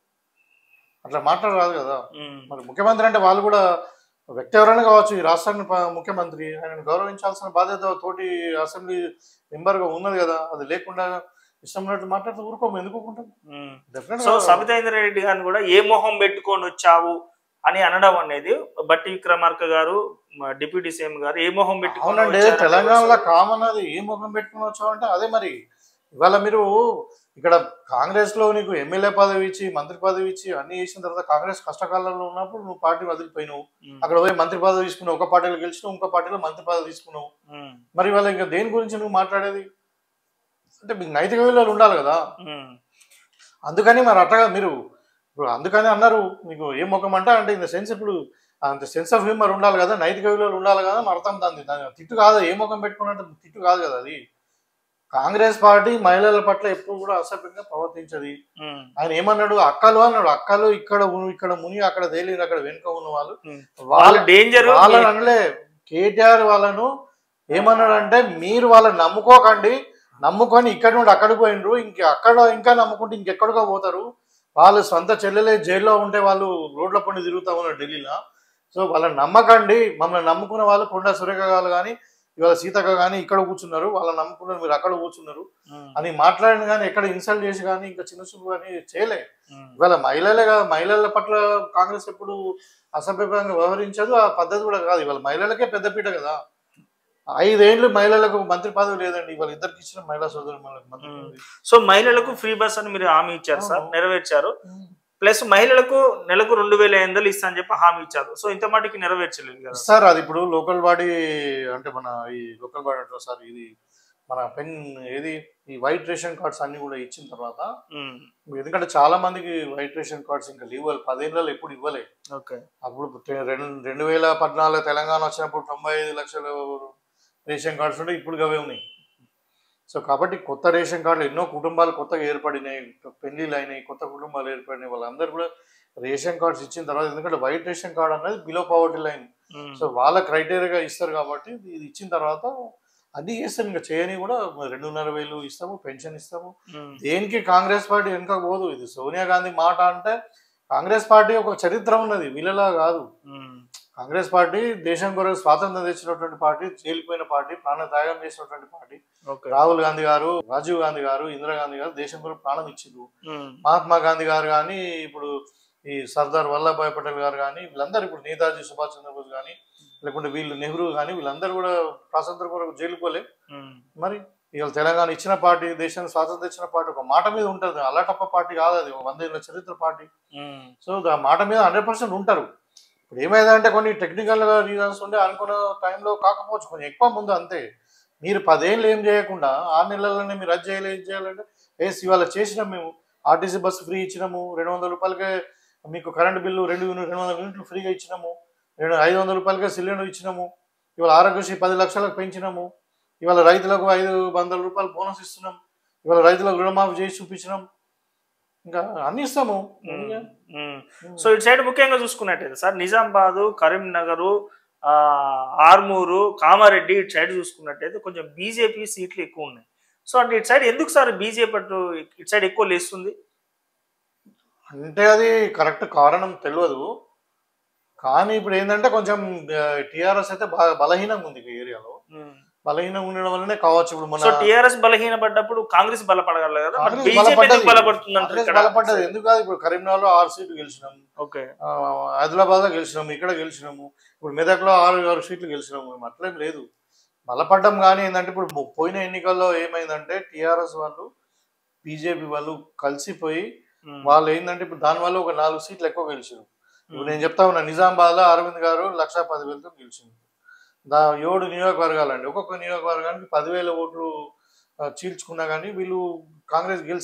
అట్లా మాట్లాడరాదు కదా ఉమ్. మరి ముఖ్యమంత్రి అంటే వాళ్ళు కూడా వ్యక్తి ఎవరైనా కావచ్చు ఈ రాష్ట్రానికి ప- ముఖ్యమంత్రి ఆయన గౌరవించాల్సిన బాధ్యత తోటి అసెంబ్లీ మెంబర్గా ఉన్నది కదా అది లేకుండా ఇష్టం ఉన్నట్టు మాట్లాడితే ఊరుకోము ఎందుకు ఊరుకుంటాం ఉమ్. డెఫినెట్ సో సబితేంద్ర రెడ్డి గారిని కూడా ఏ మొహం పెట్టుకొని వచ్చావు అని అనడం అనేది బట్టి విక్రమార్క గారు మ- డిప్యూటీ సీఎం గారు ఏ మొహం పెట్టుకొని అవునండి వచ్చారని తెలంగాణలో కామన్ అది ఏ ముఖం పెట్టుకుని వచ్చావు అంటే అదే మరి ఇవాళ మీరు ఇక్కడ కాంగ్రెస్ లో నీకు ఎమ్మెల్యే పదవి ఇచ్చి మంత్రి పదవి ఇచ్చి అన్ని చేసిన తర్వాత కాంగ్రెస్ కష్టకాలంలో ఉన్నప్పుడు నువ్వు పార్టీ వదిలిపోయినావు ఉమ్. అక్కడ పోయి మంత్రి పదవి తీసుకున్నావు ఒక పార్టీలో గెలిచినావు ఇంకో పార్టీలో మంత్రి పదవి తీసుకున్నావు ఉమ్. మరి వాళ్ళ ఇంకా దేని గురించి నువ్వు మాట్లాడేది అంటే మీకు నైతిక విలువలు ఉండాలి కదా ఉమ్. అందుకని మరి అట్టగా మీరు ఇప్పుడు అందుకని అన్నారు మీకు ఏ ముఖం అంటే అంటే ఇన్ ద సెన్స్ ఇప్పుడు అంత సెన్స్ ఆఫ్ హ్యూమర్ ఉండాలి కదా నైతిక విలువలు ఉండాలి కదా అని అర్థం దాన్ని దాని తిట్టు కాదు ఏ ముఖం పెట్టుకున్నట్టు తిట్టు కాదు కదా అది కాంగ్రెస్ పార్టీ మహిళల పట్ల ఎప్పుడు కూడా అసభ్యంగా ప్రవర్తించది ఉమ్. ఆయన ఏమన్నాడు అక్కలు అన్నాడు అక్కలు ఇక్కడ ఉ- ఇక్కడ ముని అక్కడ తేలిరు అక్కడ వెనుక ఉన్న వాళ్ళు ఉమ్. వాళ్ళ వాళ్ళ డేంజర్ వాళ్ళని అనలే కేటీఆర్ వాళ్ళను ఏమన్నాడంటే మీరు వాళ్ళని నమ్ముకోకండి నమ్ముకొని ఇక్కడ నుండి అక్కడికి పోయినరు ఇంక అక్కడ ఇంకా నమ్ముకుంటే ఇంకెక్కడికో పోతారు వాళ్ళు సొంత చెల్లెలే జైల్లో ఉంటే వాళ్ళు రోడ్ల పండి తిరుగుతా ఉన్నారు ఢిల్లీలో సో వాళ్ళని నమ్మకండి మమ్మల్ని నమ్ముకున్న వాళ్ళు కొండ సురేఖ గారు కానీ ఇవాళ సీతక్క కానీ ఇక్కడ కూర్చున్నారు వాళ్ళని నమ్ముకున్నారు మీరు అక్కడ కూర్చున్నారు అని మాట్లాడిన కానీ ఎక్కడ ఇన్సల్ట్ చేసి కానీ ఇంకా చిన్న చూపు కానీ చేయలే ఇవాళ మహిళలే కాదు మహిళల పట్ల కాంగ్రెస్ ఎప్పుడు అసభ్యంగా వ్యవహరించదు ఆ పద్ధతి కూడా కాదు ఇవాళ మహిళలకే పెద్దపీట కదా ఐదేళ్లు మహిళలకు మంత్రి పదవి లేదండి ఇవాళ ఇద్దరికి ఇచ్చిన మహిళా సోదరు మంత్రి మ్మ్. పదవి. సో మహిళలకు ఫ్రీ బస్ అని మీరు హామీ ఇచ్చారు సార్ అవును. నెరవేర్చారు ప్లస్ మహిళలకు నెలకు రెండు వేల ఐదు వందలు ఇస్తా అని చెప్పి హామీ ఇచ్చారు సో ఇంత మటుకి నెరవేర్చలేదు కదా సార్ అది ఇప్పుడు లోకల్ బాడీ అంటే మన ఈ లోకల్ బాడీ అంటే సార్ ఇది మన పెన్ ఏది ఈ వైట్ రేషన్ కార్డ్స్ అన్ని కూడా ఇచ్చిన తర్వాత మ్మ్. ఎందుకంటే చాలా మందికి వైట్ రేషన్ కార్డ్స్ ఇంకా ఇవ్వాలి పదేళ్ళలో ఎప్పుడు ఇవ్వలే ఓకే అప్పుడు తె- రెండు రెండు వేల పద్నాలుగు తెలంగాణ వచ్చినప్పుడు తొంభై ఐదు లక్షల రేషన్ కార్డ్స్ ఉంటే ఇప్పుడు అవే ఉన్నాయి సో కాబట్టి కొత్త రేషన్ కార్డులు ఎన్నో కుటుంబాలు కొత్తగా ఏర్పడినాయి పెళ్లిళ్ళు అయినాయి కొత్త కుటుంబాలు ఏర్పడినాయి వాళ్ళందరూ కూడా రేషన్ కార్డ్స్ ఇచ్చిన తర్వాత ఎందుకంటే వైట్ రేషన్ కార్డ్ అనేది బిలో పవర్టీ లైన్ మ్మ్. సో వాళ్ళ క్రైటీరియాగా ఇస్తారు కాబట్టి ఇది ఇచ్చిన తర్వాత అన్ని చేస్తారు ఇంకా చేయని కూడా రెండున్నర వేలు ఇస్తాము పెన్షన్ ఇస్తాము మ్మ్. దేనికి కాంగ్రెస్ పార్టీ వెనుక పోదు ఇది సోనియా గాంధీ మాట అంటే కాంగ్రెస్ పార్టీ ఒక చరిత్ర ఉన్నది వీళ్ళలా కాదు మ్మ్. కాంగ్రెస్ పార్టీ దేశం కొరకు స్వాతంత్రం తెచ్చినటువంటి పార్టీ తేలిపోయిన పార్టీ ప్రాణ త్యాగం చేసినటువంటి పార్టీ ఓకే రాహుల్ గాంధీ గారు రాజీవ్ గాంధీ గారు ఇందిరాగాంధీ గారు దేశం కొరకు ప్రాణం ఇచ్చిండ్రు మ్మ్. మహాత్మా గాంధీ గారు కానీ ఇప్పుడు ఈ సర్దార్ వల్లభాయ్ పటేల్ గారు కానీ వీళ్ళందరూ ఇప్పుడు నేతాజీ సుభాష్ చంద్రబోస్ కానీ లేకుంటే వీళ్ళు నెహ్రూ కానీ వీళ్ళందరూ కూడా స్వాతంత్రం కొరకు జైలుకు పోలే మ్మ్. మరి ఇవాళ తెలంగాణ ఇచ్చిన పార్టీ దేశానికి స్వాతంత్రం ఇచ్చిన పార్టీ ఒక మాట మీద ఉంటుంది అల్లటప్ప పార్టీ కాదు అది ఒక వంద ఏళ్ళ చరిత్ర పార్టీ మ్మ్. సో ఆ మాట మీద హండ్రెడ్ పర్సెంట్ ఉంటారు ఇప్పుడు ఏమైందంటే కొన్ని టెక్నికల్ రీజన్స్ ఉండే అనుకున్న టైంలో కాకపోవచ్చు కొంచెం ఎక్కువ ముందు అంతే మీరు పదేళ్ళు ఏం చేయకుండా ఆరు నెలల్లోనే మీరు అది చేయాలి ఇది చేయాలంటే ఏస్ ఇవాళ చేసినాం మేము ఆర్టీసీ బస్సు ఫ్రీ ఇచ్చినాము రెండు వందల రూపాయలకే మీకు కరెంట్ బిల్లు రెండు యూనిట్ రెండు వందల యూనిట్లు ఫ్రీగా ఇచ్చినాము రెండు ఐదు వందల రూపాయలకే సిలిండర్ ఇచ్చినాము ఇవాళ ఆరోగ్యశ్రీ పది లక్షలకు పెంచినాము ఇవాళ రైతులకు ఐదు వందల రూపాయలు బోనస్ ఇస్తున్నాం ఇవాళ రైతులకు రుణమాఫీ చేసి చూపించినాం ఇంకా అన్ని ఇస్తాము మ్మ్. మ్మ్. సో ఇటు సైడ్ ముఖ్యంగా చూసుకున్నట్టయితే సార్ నిజామాబాద్ కరీంనగర్ ఆ, ఆర్మూరు కామారెడ్డి ఇటు సైడ్ చూసుకున్నట్టయితే కొంచెం బీజేపీ సీట్లు ఎక్కువ ఉన్నాయి సో అంటే ఇటు సైడ్ ఎందుకు సార్ బీజేపీ అటు ఇటు సైడ్ ఎక్కువ లేస్తుంది అంటే అది కరెక్ట్ కారణం తెలియదు కానీ ఇప్పుడు ఏంటంటే కొంచెం టిఆర్ఎస్ అయితే బాగా బలహీనంగా ఉంది ఈ ఏరియాలో బలహీనంగా ఉండడం వల్లనే కావచ్చు ఇప్పుడు మన సో టిఆర్ఎస్ బలహీన పడ్డప్పుడు కాంగ్రెస్ బలపడగల కదా కాంగ్రెస్ బీజేపీ బలపడ్డది. ఎందుకు బలపడుతుంది అంటారు కాంగ్రెస్ ఇక్కడ బలపడ్డది ఎందుకు కాదు ఇప్పుడు కరీంనగర్ లో ఆరు సీట్లు గెలిచినాం ఓకే ఆ, ఆదిలాబాద్ లో గెలిచినాము ఇక్కడ గెలిచినాము ఇప్పుడు మెదక్ లో ఆరు ఆరు సీట్లు గెలిచినాము మేము అట్లేం లేదు బలపడ్డం కానీ ఏంటంటే ఇప్పుడు ము- పోయిన ఎన్నికల్లో ఏమైందంటే టిఆర్ఎస్ వాళ్ళు బీజేపీ వాళ్ళు కలిసిపోయి మ్మ్. వాళ్ళు ఏంటంటే ఇప్పుడు దానివల్ల ఒక నాలుగు సీట్లు ఎక్కువ గెలిచారు ఇప్పుడు నేను చెప్తా ఉన్నా నిజామాబాద్ లో అరవింద్ గారు లక్ష పదివేలతో గెలిచింది దా ఏడు నియోజకవర్గాలండి ఒక్కొక్క నియోజకవర్గానికి పదివేల ఓట్లు ఆ, చీల్చుకున్నా కానీ వీళ్ళు కాంగ్రెస్ గెలిచేది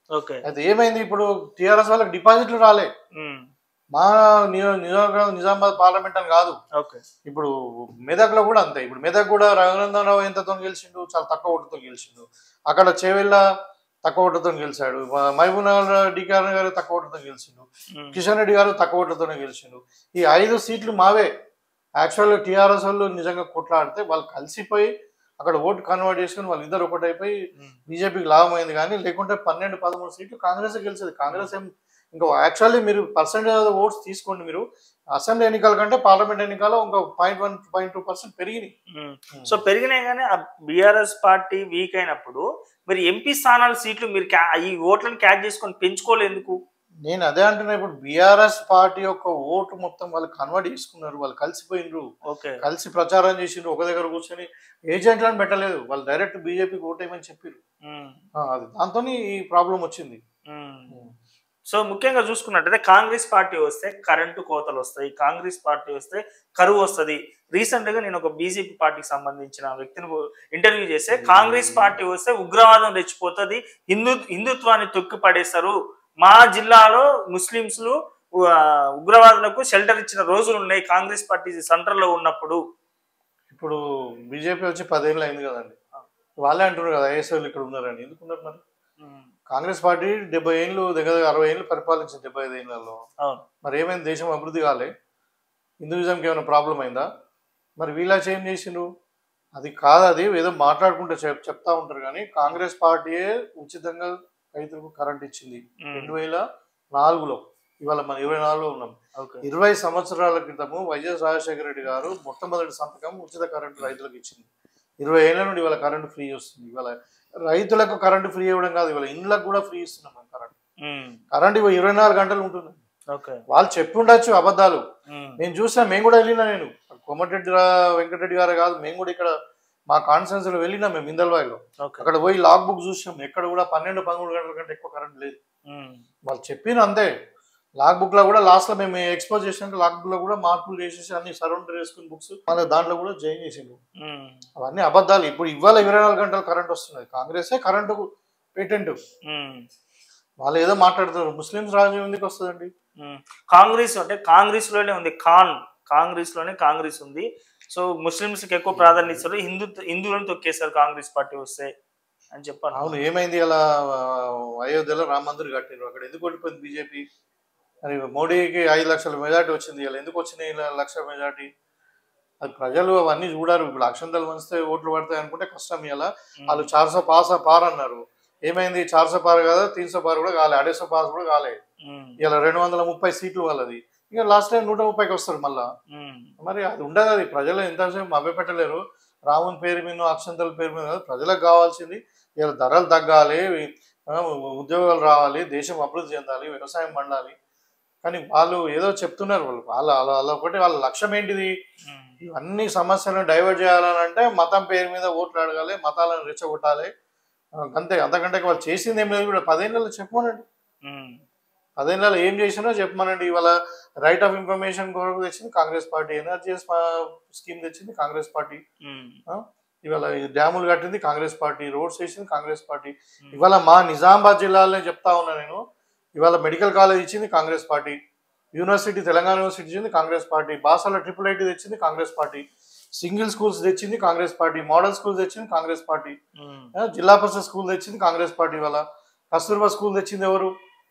ఓకే అయితే ఏమైంది ఇప్పుడు టీఆర్ఎస్ వాళ్ళకి డిపాజిట్లు రాలే ఉమ్, మా నిజా- నిజామాబాద్ నిజామాబాద్ పార్లమెంట్ అని కాదు ఓకే ఇప్పుడు మెదక్లో కూడా అంతే ఇప్పుడు మెదక్ కూడా రఘునందన్ రావు ఎంతతో గెలిచిండు చాలా తక్కువ ఓటుతో గెలిచిండు అక్కడ చేవెళ్ళ తక్కువ ఓటుతో గెలిచాడు మ- మహబూబ్ నగర్ డికార్ గారు తక్కువ ఓటుతో గెలిచిండు ఉమ్, కిషన్ రెడ్డి గారు తక్కువ ఓటుతోనే గెలిచిండు ఈ ఐదు సీట్లు మావే యాక్చువల్గా టీఆర్ఎస్ వాళ్ళు నిజంగా కొట్లాడితే వాళ్ళు కలిసిపోయి అక్కడ ఓటు కన్వర్ట్ చేసుకుని వాళ్ళు ఇద్దరు ఒకటైపోయి ఉమ్, బీజేపీకి లాభం అయింది కానీ లేకుంటే పన్నెండు పదమూడు సీట్లు కాంగ్రెస్ గెలిచేది కాంగ్రెస్ ఏం ఇంకా యాక్చువల్లీ మీరు పర్సెంటేజ్ ఓట్స్ తీసుకోండి మీరు అసెంబ్లీ ఎన్నికల కంటే పార్లమెంట్ ఎన్నికల్లో ఇంకా point one point two percent పెరిగినాయి ఉమ్. సో పెరిగినాయి కానీ ఆ బీఆర్ఎస్ పార్టీ వీక్ అయినప్పుడు మరి ఎంపీ స్థానాల సీట్లు మీరు క్యా- ఈ ఓట్లను క్యాచ్ చేసుకొని పెంచుకోలేందుకు నేను అదే అంటున్నా ఇప్పుడు బీఆర్ఎస్ పార్టీ యొక్క ఓటు మొత్తం వాళ్ళు కన్వర్ట్ చేసుకున్నారు వాళ్ళు కలిసిపోయినరు ఓకే కలిసి ప్రచారం చేసిండ్రు ఒక దగ్గర కూర్చొని ఏజెంట్లను పెట్టలేదు వాళ్ళు డైరెక్ట్ బీజేపీకి ఓటేయమని చెప్పారు ఉమ్, అది దాంతో ఈ ప్రాబ్లం వచ్చింది ఉమ్. సో ముఖ్యంగా చూసుకున్నట్టయితే కాంగ్రెస్ పార్టీ వస్తే కరెంటు కోతలు వస్తాయి కాంగ్రెస్ పార్టీ వస్తే కరువు వస్తుంది రీసెంట్ గా నేను ఒక బీజేపీ పార్టీకి సంబంధించిన వ్యక్తిని ఇంటర్వ్యూ చేస్తే కాంగ్రెస్ పార్టీ వస్తే ఉగ్రవాదం రెచ్చిపోతుంది హిందూ హిందుత్వాన్ని తొక్కి పడేస్తారు మా జిల్లాలో ముస్లింస్లు ఆ, ఉగ్రవాదులకు షెల్టర్ ఇచ్చిన రోజులు ఉన్నాయి కాంగ్రెస్ పార్టీ సెంటర్ లో ఉన్నప్పుడు ఇప్పుడు బీజేపీ వచ్చి పదేళ్ళు అయింది కదండి వాళ్ళే అంటున్నారు కదా ఐఎస్ఎల్ ఇక్కడ ఉన్నారని ఎందుకు ఉన్నారు మరి కాంగ్రెస్ పార్టీ డెబ్బై ఏళ్ళు దగ్గర దగ్గర అరవై ఏళ్ళు పరిపాలించింది డెబ్బై ఐదు ఏళ్ళలో అవును మరి ఏమైంది దేశం అభివృద్ధి కాలే హిందూయిజంకి ఏమైనా ప్రాబ్లం అయిందా మరి వీళ్ళ ఏం చేసిండ్రు అది కాదు అది ఏదో మాట్లాడుకుంటే చెప్ చెప్తా ఉంటారు కానీ కాంగ్రెస్ పార్టీయే ఉచితంగా రైతులకు కరెంట్ ఇచ్చింది రెండు వేల నాలుగులో ఇవాళ మన ఇరవై నాలుగులో ఉన్నాం ఓకే ఇరవై సంవత్సరాల క్రితము వైఎస్ రాజశేఖర రెడ్డి గారు మొట్టమొదటి సంతకం ఉచిత కరెంటు రైతులకు ఇచ్చింది ఇరవై ఏళ్ళ నుండి ఇవాళ కరెంటు ఫ్రీ వస్తుంది ఇవాళ రైతులకు కరెంటు ఫ్రీ ఇవ్వడం కాదు ఇవాళ ఇండ్లకు కూడా ఫ్రీ ఇస్తున్నాం మనం కరెంట్ కరెంట్ ఇవాళ ఇరవై నాలుగు గంటలు ఉంటుంది ఓకే వాళ్ళు చెప్పి ఉండొచ్చు అబద్ధాలు నేను చూసా మేము కూడా వెళ్ళినా నేను కోమటిరెడ్డి రా- వెంకటరెడ్డి గారు కాదు మేము కూడా ఇక్కడ మా కాన్ఫరెన్స్ లో వెళ్ళినా మేము ఇందల్వాయిలో ఓకే అక్కడ పోయి లాగ్ బుక్ చూసాం ఎక్కడ కూడా పన్నెండు పదమూడు గంటల కంటే ఎక్కువ కరెంట్ లేదు వాళ్ళు చెప్పిన అంతే లాగ్ బుక్ లో కూడా లాస్ట్ లో మేము ఎక్స్పోజ్ చేసినాక లాగ్ బుక్ లో కూడా మార్పులు చేసేసి అన్ని సరౌండ్ చేసుకుని బుక్స్ మళ్ళీ దాంట్లో కూడా జాయిన్ చేసిండు అవన్నీ అబద్ధాలు ఇప్పుడు ఇవాళ ఇరవై నాలుగు గంటలు కరెంట్ వస్తున్నది కాంగ్రెసే కరెంటు పేటెంట్ వాళ్ళు ఏదో మాట్లాడుతారు ముస్లిమ్స్ రాజ్యం ఎందుకు వస్తుందండి కాంగ్రెస్ అంటే కాంగ్రెస్ లోనే ఉంది ఖాన్ కాంగ్రెస్ లోనే కాంగ్రెస్ ఉంది సో ముస్లింస్ కి ఎక్కువ ప్రాధాన్యత ఇస్తారు హిందూ హిందువులను తొక్కేస్తారు కాంగ్రెస్ పార్టీ వస్తే అని చెప్పాను అవును ఏమైంది అలా ఆ, అయోధ్యలో రామ మందిర్ కట్టిండ్రు అక్కడ ఎందుకు ఓడిపోయింది బీజేపీ మరి మోడీకి ఐదు లక్షల మెజార్టీ వచ్చింది ఇలా ఎందుకు వచ్చినాయి ఇలా లక్ష మెజార్టీ అది ప్రజలు అవన్నీ చూడారు ఇప్పుడు అక్షంతలు వంచితే ఓట్లు పడతాయి అనుకుంటే కష్టం ఇలా వాళ్ళు చార్సో పాస్ పార్ అన్నారు ఏమైంది చార్సో పార్ కదా తీన్సో పార్ కూడా కాలే అడేసో పాస్ కూడా కాలే ఇలా రెండు వందల ముప్పై సీట్లు వాళ్ళది ఇక లాస్ట్ టైం నూట ముప్పైకి వస్తారు మళ్ళా మరి అది ఉండదు అది ప్రజలు ఎంతసేపు మభ్యపెట్టలేరు రాముని పేరు మీద అక్షంతల పేరు మీద కాదు, ప్రజలకు కావాల్సింది ఇలా ధరలు తగ్గాలి ఆ, ఉద్యోగాలు రావాలి దేశం అభివృద్ధి చెందాలి వ్యవసాయం పండాలి కానీ వాళ్ళు ఏదో చెప్తున్నారు వాళ్ళు వాళ్ళ వాళ్ళ వాళ్ళ ఒకటి వాళ్ళ లక్ష్యం ఏంటిది ఇవన్నీ సమస్యలను డైవర్ట్ చేయాలని అంటే మతం పేరు మీద ఓట్లు అడగాలి మతాలను రెచ్చగొట్టాలి ఆ, అంతే అంతకంటే వాళ్ళు చేసింది ఏం లేదు కూడా పదేళ్ళలో చెప్పమనండి పదేళ్ళలో ఏం చేసినా చెప్పమనండి ఇవాళ రైట్ ఆఫ్ ఇన్ఫర్మేషన్ కొరకు తెచ్చింది కాంగ్రెస్ పార్టీ ఎనర్జీ స్కీమ్ తెచ్చింది కాంగ్రెస్ పార్టీ ఇవాళ ఈ డ్యాములు కట్టింది కాంగ్రెస్ పార్టీ రోడ్స్ వేసింది కాంగ్రెస్ పార్టీ ఇవాళ మా నిజామాబాద్ జిల్లాలోనే చెప్తా ఉన్నా నేను ఇవాళ మెడికల్ కాలేజ్ ఇచ్చింది Congress party university Telangana university ఇచ్చింది Congress party Basara triple IT తెచ్చింది కాంగ్రెస్ పార్టీ సింగిల్ స్కూల్స్ తెచ్చింది కాంగ్రెస్ పార్టీ మోడల్ స్కూల్స్ తెచ్చింది కాంగ్రెస్ పార్టీ ఆ, జిల్లా పరిషత్ స్కూల్ తెచ్చింది కాంగ్రెస్ పార్టీ వల్ల కస్తూర్బా స్కూల్ తెచ్చింది ఎవరు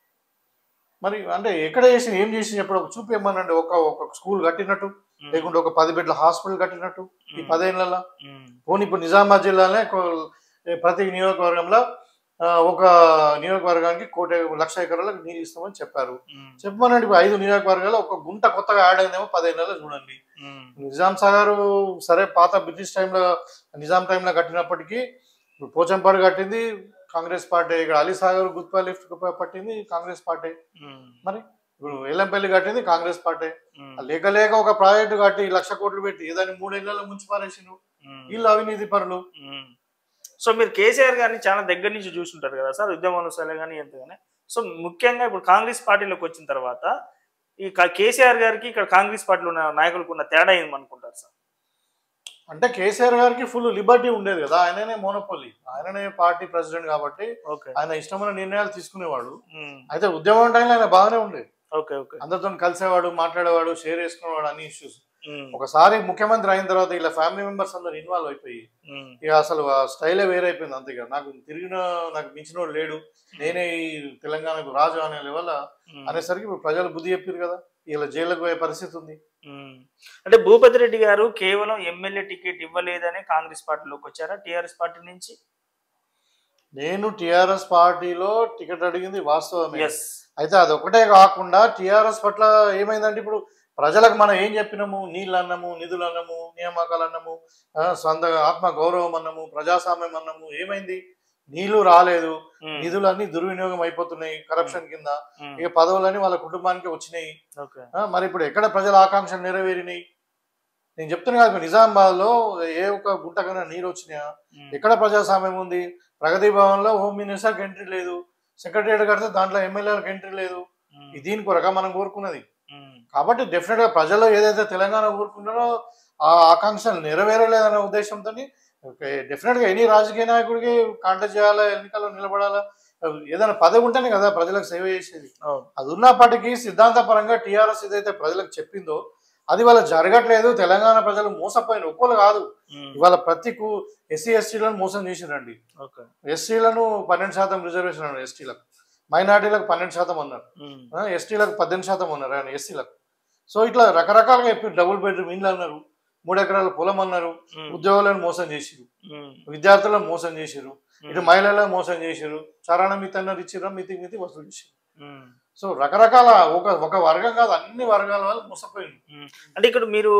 మరి అంటే ఎక్కడ చేసి ఏం చేసి చెప్పడం చూపేమనండి ఒక ఒక స్కూల్ కట్టినట్టు లేకుంటే ఒక పది బెడ్ల హాస్పిటల్ కట్టినట్టు ఈ పదేళ్లలో పోనీ ఇప్పుడు నిజామాబాద్ జిల్లానే కొ- ప్రతి నియోజకవర్గంలో ఆ, ఒక నియోజకవర్గానికి కోటి లక్ష ఎకరాలకు నీళ్ళు ఇస్తామని చెప్పారు చెప్పమనండి ఇప్పుడు ఐదు నియోజకవర్గాలు ఒక గుంట కొత్తగా యాడ్ అయిందేమో పదేళ్ళలో చూడండి నిజాం సాగర్ సరే పాత బ్రిటిష్ టైంలో నిజాం టైంలో కట్టినప్పటికీ ఇప్పుడు పోచంపాడు కట్టింది కాంగ్రెస్ పార్టీ ఇక్కడ అలీ సాగర్ గుత్పా లిఫ్ట్ పట్టింది కాంగ్రెస్ పార్టీ మరి ఇప్పుడు ఎల్లంపల్లి కట్టింది కాంగ్రెస్ పార్టీ లేక లేక ఒక ప్రాజెక్టు కట్టి లక్ష కోట్లు పెట్టి దాన్ని మూడేళ్లలో ముంచి పారేసిండ్రు వీళ్ళు అవినీతి పరులు సో మీరు కేసీఆర్ గారిని చాలా దగ్గర నుంచి చూసుంటారు కదా సార్ ఉద్యమంలో సరే కానీ ఎంత కానీ సో ముఖ్యంగా ఇప్పుడు కాంగ్రెస్ పార్టీలోకి వచ్చిన తర్వాత ఈ క- కేసీఆర్ గారికి ఇక్కడ కాంగ్రెస్ పార్టీలో ఉన్న నాయకులకు ఉన్న తేడా ఏమనుకుంటారు సార్ అంటే కేసీఆర్ గారికి ఫుల్ లిబర్టీ ఉండేది కదా ఆయననే మోనోపల్లి ఆయననే పార్టీ ప్రెసిడెంట్ కాబట్టి ఓకే ఆయన ఇష్టమైన నిర్ణయాలు తీసుకునేవాడు ఉమ్, అయితే ఉద్యమం టైంలో ఆయన బాగానే ఉండేది ఓకే ఓకే అందరితో కలిసేవాడు మాట్లాడేవాడు షేర్ చేసుకునేవాడు అన్ని ఇష్యూస్ ఉమ్, ఒకసారి ముఖ్యమంత్రి అయిన తర్వాత ఇలా ఫ్యామిలీ మెంబర్స్ అందరు ఇన్వాల్వ్ అయిపోయి ఉమ్, ఇక అసలు ఆ స్టైలే వేరైపోయింది అంతే ఇక నాకు తిరిగిన నాకు మించినోడు లేడు నేనే ఈ తెలంగాణకు రాజు అనే లెవెల్ ఉమ్, అనేసరికి ఇప్పుడు ప్రజలు బుద్ధి చెప్పారు కదా ఇలా జైలుకు పోయే పరిస్థితి ఉంది ఉమ్. అంటే భూపతి రెడ్డి గారు కేవలం ఎమ్మెల్యే టికెట్ ఇవ్వలేదని కాంగ్రెస్ పార్టీలోకి వచ్చారా టిఆర్ఎస్ పార్టీ నుంచి నేను టిఆర్ఎస్ పార్టీలో టికెట్ అడిగింది వాస్తవమే ఎస్ అయితే అది ఒకటే కాకుండా టిఆర్ఎస్ పట్ల ఏమైందంటే ఇప్పుడు ప్రజలకు మనం ఏం చెప్పినాము నీళ్ళు అన్నము నిధులు అన్నము నియామకాలు అన్నము ఆ, సొంత ఆత్మ గౌరవం అన్నము ప్రజాస్వామ్యం అన్నము ఏమైంది నీళ్లు రాలేదు నిధులు అన్ని దుర్వినియోగం అయిపోతున్నాయి కరప్షన్ కింద ఇక పదవులన్నీ వాళ్ళ కుటుంబానికి వచ్చినాయి ఓకే ఆ, మరి ఇప్పుడు ఎక్కడ ప్రజల ఆకాంక్షలు నెరవేరినాయి నేను చెప్తున్నా కదా నిజామాబాద్ లో ఏ ఒక్క గుంట కన్నా నీరు వచ్చినాయా ఎక్కడ ప్రజాస్వామ్యం ఉంది ప్రగతి భవన్ లో హోమ్ మినిస్టర్కి ఎంట్రీ లేదు సెక్రటరియట్ కడితే దాంట్లో ఎమ్మెల్యేలకు ఎంట్రీ లేదు ఇది దీని కొరక మనం కోరుకున్నది కాబట్టి డెఫినెట్ గా ప్రజలు ఏదైతే తెలంగాణ కోరుకున్నారో ఆ ఆకాంక్షలు నెరవేరలేదనే ఉద్దేశంతో డెఫినెట్ గా ఎనీ రాజకీయ నాయకుడికి కాంటాక్ట్ చేయాలా ఎన్నికల్లో నిలబడాలా ఏదైనా పదవి ఉంటేనే కదా ప్రజలకు సేవ చేసేది అవును అది ఉన్నప్పటికీ సిద్ధాంతపరంగా టీఆర్ఎస్ ఏదైతే ప్రజలకు చెప్పిందో అది వాళ్ళ జరగట్లేదు తెలంగాణ ప్రజలు మోసపోయిన ఒక్కరు కాదు ఇవాళ ప్రతి ఎస్సీ ఎస్టీలను మోసం చేసిరండి ఓకే ఎస్టీలను పన్నెండు శాతం రిజర్వేషన్ అన్నారు ఎస్టీలకు మైనార్టీలకు పన్నెండు శాతం అన్నారు ఆ, ఎస్టీలకు పద్దెనిమిది శాతం అన్నారు ఆయన ఎస్సీలకు సో ఇట్లా రకరకాలుగా చెప్పి డబుల్ బెడ్రూమ్ ఇండ్లు అన్నారు మూడు ఎకరాల పొలం అన్నారు ఉద్యోగులను మోసం చేసిరు విద్యార్థులను మోసం చేసిరు ఇటు మహిళలను మోసం చేసిరు చరణ మితి అన్నారు ఇచ్చిర్రు మితి మితి వసూలు చేసిరు సో రకరకాల ఒక ఒక వర్గం కాదు అన్ని వర్గాల వాళ్ళు మోసపోయింది అంటే ఇక్కడ మీరు